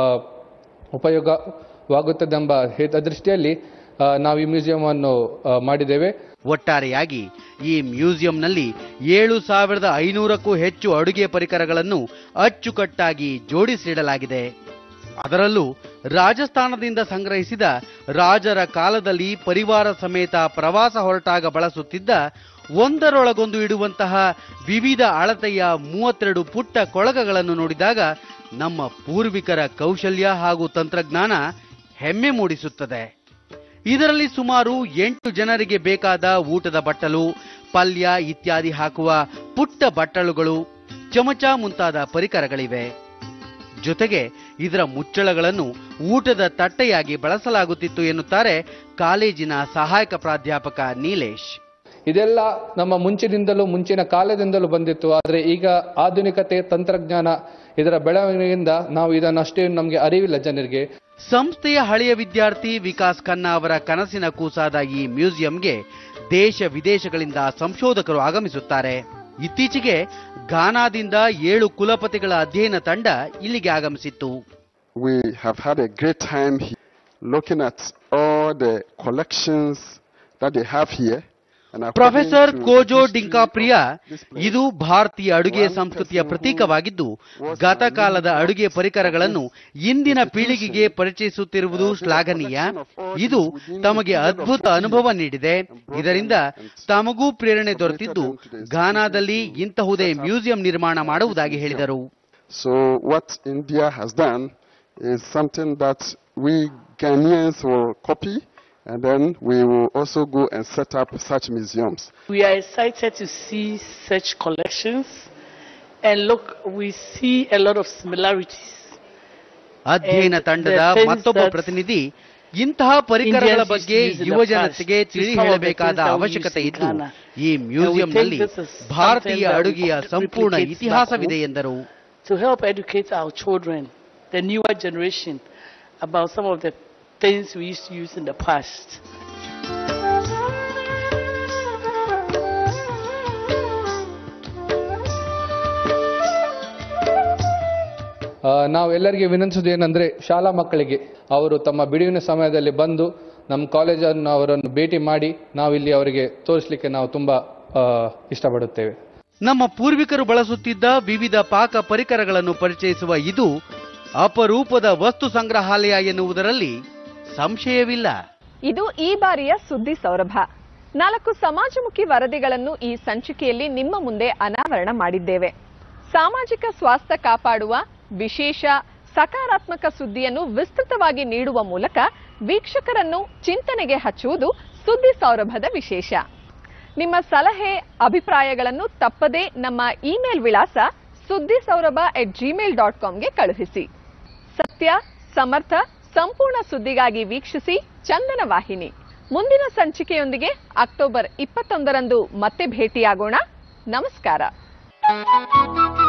Speaker 5: ಉಪಯೋಗವಾಗುತ್ತದೆಂಬ ಹೇತ ದೃಷ್ಟಿಯಲ್ಲಿ ಆ, ನಾವು ಈ ಮ್ಯೂಸಿಯಂ ಮಾಡಿದ್ದೇವೆ
Speaker 3: ಒಟ್ಟಾರೆಯಾಗಿ ಈ ಮ್ಯೂಸಿಯಂನಲ್ಲಿ ಏಳು ಸಾವಿರದ ಐನೂರಕ್ಕೂ ಹೆಚ್ಚು ಅಡುಗೆ ಪರಿಕರಗಳನ್ನು ಅಚ್ಚುಕಟ್ಟಾಗಿ ಜೋಡಿಸಿಡಲಾಗಿದೆ ಅದರಲ್ಲೂ ರಾಜಸ್ಥಾನದಿಂದ ಸಂಗ್ರಹಿಸಿದ ರಾಜರ ಕಾಲದಲ್ಲಿ ಪರಿವಾರ ಸಮೇತ ಪ್ರವಾಸ ಹೊರಟಾಗ ಬಳಸುತ್ತಿದ್ದ ಒಂದರೊಳಗೊಂದು ಇಡುವಂತಹ ವಿವಿಧ ಅಳತೆಯ ಮೂವತ್ತೆರಡು ಪುಟ್ಟ ಕೊಳಗಗಳನ್ನು ನೋಡಿದಾಗ ನಮ್ಮ ಪೂರ್ವಿಕರ ಕೌಶಲ್ಯ ಹಾಗೂ ತಂತ್ರಜ್ಞಾನ ಹೆಮ್ಮೆ ಮೂಡಿಸುತ್ತದೆ ಇದರಲ್ಲಿ ಸುಮಾರು ಎಂಟು ಜನರಿಗೆ ಬೇಕಾದ ಊಟದ ಬಟ್ಟಲು ಪಲ್ಯ ಇತ್ಯಾದಿ ಹಾಕುವ ಪುಟ್ಟ ಬಟ್ಟಲುಗಳು ಚಮಚ ಮುಂತಾದ ಪರಿಕರಗಳಿವೆ ಜೊತೆಗೆ ಇದರ ಮುಚ್ಚಳಗಳನ್ನು ಊಟದ ತಟ್ಟೆಯಾಗಿ ಬಳಸಲಾಗುತ್ತಿತ್ತು ಎನ್ನುತ್ತಾರೆ ಕಾಲೇಜಿನ ಸಹಾಯಕ ಪ್ರಾಧ್ಯಾಪಕ ನೀಲೇಶ್
Speaker 5: ಇದೆಲ್ಲ ನಮ್ಮ ಮುಂಚಿನಿಂದಲೂ ಮುಂಚಿನ ಕಾಲದಿಂದಲೂ ಬಂದಿತ್ತು ಆದರೆ ಈಗ ಆಧುನಿಕತೆ ತಂತ್ರಜ್ಞಾನ ಇದರ ಬೆಳವಣಿಗೆಯಿಂದ ನಾವು ಇದನ್ನು ಅಷ್ಟೇ ನಮಗೆ ಅರಿವಿಲ್ಲ ಜನರಿಗೆ
Speaker 3: ಸಂಸ್ಥೆಯ ಹಳೆಯ ವಿದ್ಯಾರ್ಥಿ ವಿಕಾಸ್ ಖನ್ನಾ ಅವರ ಕನಸಿನ ಕೂಸಾದ ಈ ಮ್ಯೂಸಿಯಂಗೆ ದೇಶ ವಿದೇಶಗಳಿಂದ ಸಂಶೋಧಕರು ಆಗಮಿಸುತ್ತಾರೆ ಇತ್ತೀಚೆಗೆ ಘಾನಾದಿಂದ ಏಳು ಕುಲಪತಿಗಳ ಅಧ್ಯಯನ ತಂಡ ಇಲ್ಲಿಗೆ ಆಗಮಿಸಿತ್ತು
Speaker 2: We have had a great time he- looking at all the collections that they have here. And according
Speaker 3: professor
Speaker 2: to
Speaker 3: Kojo
Speaker 2: history
Speaker 3: ಡಿಂಕಾಪ್ರಿಯ
Speaker 2: of this place,
Speaker 3: ಇದು ಭಾರತೀಯ ಅಡುಗೆ ಸಂಸ್ಕೃತಿಯ ಪ್ರತೀಕವಾಗಿದ್ದು ಗತಕಾಲದ ಅಡುಗೆ ಪರಿಕರಗಳನ್ನು ಇಂದಿನ ಪೀಳಿಗೆಗೆ ಪರಿಚಯಿಸುತ್ತಿರುವುದು ಶ್ಲಾಘನೀಯ ಇದು ತಮಗೆ ಅದ್ಭುತ ಅನುಭವ ನೀಡಿದೆ ಇದರಿಂದ ತಮಗೂ ಪ್ರೇರಣೆ ದೊರೆತಿದ್ದು ಘಾನಾದಲ್ಲಿ ಇಂತಹುದೇ ಮ್ಯೂಸಿಯಂ ನಿರ್ಮಾಣ ಮಾಡುವುದಾಗಿ ಹೇಳಿದರು
Speaker 2: So what India has done is something that we Ghanaians will copy and then we will also go and set up such museums.
Speaker 4: We are excited to see such collections and look, we see a lot of similarities.
Speaker 3: ಅಧ್ಯಯನ
Speaker 4: And
Speaker 3: ತಂಡದ
Speaker 4: the things
Speaker 3: ಮತ್ತೊಬ್ಬ
Speaker 4: that
Speaker 3: ಪ್ರತಿನಿಧಿ ಇಂತಹ ಪರಿಕರಗಳ
Speaker 4: Indians
Speaker 3: ಬಗ್ಗೆ
Speaker 4: used to use in the
Speaker 3: ಯುವ ಜನತೆಗೆ
Speaker 4: past,
Speaker 3: ತಿಳಿ
Speaker 4: some of the
Speaker 3: ಹೇಳಬೇಕಾದ
Speaker 4: things that we
Speaker 3: ಅವಶ್ಯಕತೆ
Speaker 4: use in
Speaker 3: ಇದ್ದು
Speaker 4: Ghana.
Speaker 3: ಈ
Speaker 4: And we
Speaker 3: ಮ್ಯೂಸಿಯಂನಲ್ಲಿ
Speaker 4: think this is
Speaker 3: ಭಾರತೀಯ
Speaker 4: something that we
Speaker 3: ಅಡುಗೆಯ
Speaker 4: could
Speaker 3: ಸಂಪೂರ್ಣ
Speaker 4: replicate back
Speaker 3: ಇತಿಹಾಸವಿದೆ
Speaker 4: home.
Speaker 3: ಎಂದರು
Speaker 4: to help educate our children, the newer generation, about some of the things we used to use in the past.
Speaker 5: ಆ, ನಾವು ಎಲ್ಲರಿಗೆ ವಿನಂತಿಸೋದು ಏನಂದ್ರೆ ಶಾಲಾ ಮಕ್ಕಳಿಗೆ ಅವರು ತಮ್ಮ ಬಿಡುವಿನ ಸಮಯದಲ್ಲಿ ಬಂದು ನಮ್ಮ ಕಾಲೇಜನ್ನು ಅವರನ್ನು ಭೇಟಿ ಮಾಡಿ ನಾವು ಇಲ್ಲಿ ಅವರಿಗೆ ತೋರಿಸಲಿಕ್ಕೆ ನಾವು ತುಂಬಾ ಆ, ಇಷ್ಟಪಡುತ್ತೇವೆ
Speaker 3: ನಮ್ಮ ಪೂರ್ವಿಕರು ಬಳಸುತ್ತಿದ್ದ ವಿವಿಧ ಪಾಕ ಪರಿಕರಗಳನ್ನು ಪರಿಚಯಿಸುವ ಇದು ಅಪರೂಪದ ವಸ್ತು ಸಂಗ್ರಹಾಲಯ ಎನ್ನುವುದರಲ್ಲಿ ಸಂಶಯವಿಲ್ಲ
Speaker 1: ಇದು ಈ ಬಾರಿಯ ಸುದ್ದಿ ಸೌರಭ ನಾಲ್ಕು ಸಮಾಜಮುಖಿ ವರದಿಗಳನ್ನು ಈ ಸಂಚಿಕೆಯಲ್ಲಿ ನಿಮ್ಮ ಮುಂದೆ ಅನಾವರಣ ಮಾಡಿದ್ದೇವೆ ಸಾಮಾಜಿಕ ಸ್ವಾಸ್ಥ್ಯ ಕಾಪಾಡುವ ವಿಶೇಷ ಸಕಾರಾತ್ಮಕ ಸುದ್ದಿಯನ್ನು ವಿಸ್ತೃತವಾಗಿ ನೀಡುವ ಮೂಲಕ ವೀಕ್ಷಕರನ್ನು ಚಿಂತನೆಗೆ ಹಚ್ಚುವುದು ಸುದ್ದಿ ಸೌರಭದ ವಿಶೇಷ ನಿಮ್ಮ ಸಲಹೆ ಅಭಿಪ್ರಾಯಗಳನ್ನು ತಪ್ಪದೇ ನಮ್ಮ ಇಮೇಲ್ ವಿಳಾಸ ಸುದ್ದಿ ಸೌರಭ ಎಟ್ ಜಿಮೇಲ್ ಡಾಟ್ ಕಾಮ್ಗೆ ಕಳುಹಿಸಿ ಸತ್ಯ ಸಮರ್ಥ ಸಂಪೂರ್ಣ ಸುದ್ದಿಗಾಗಿ ವೀಕ್ಷಿಸಿ ಚಂದನ ವಾಹಿನಿ ಮುಂದಿನ ಸಂಚಿಕೆಯೊಂದಿಗೆ ಅಕ್ಟೋಬರ್ ಇಪ್ಪತ್ತೊಂದರಂದು ಮತ್ತೆ ಭೇಟಿಯಾಗೋಣ ನಮಸ್ಕಾರ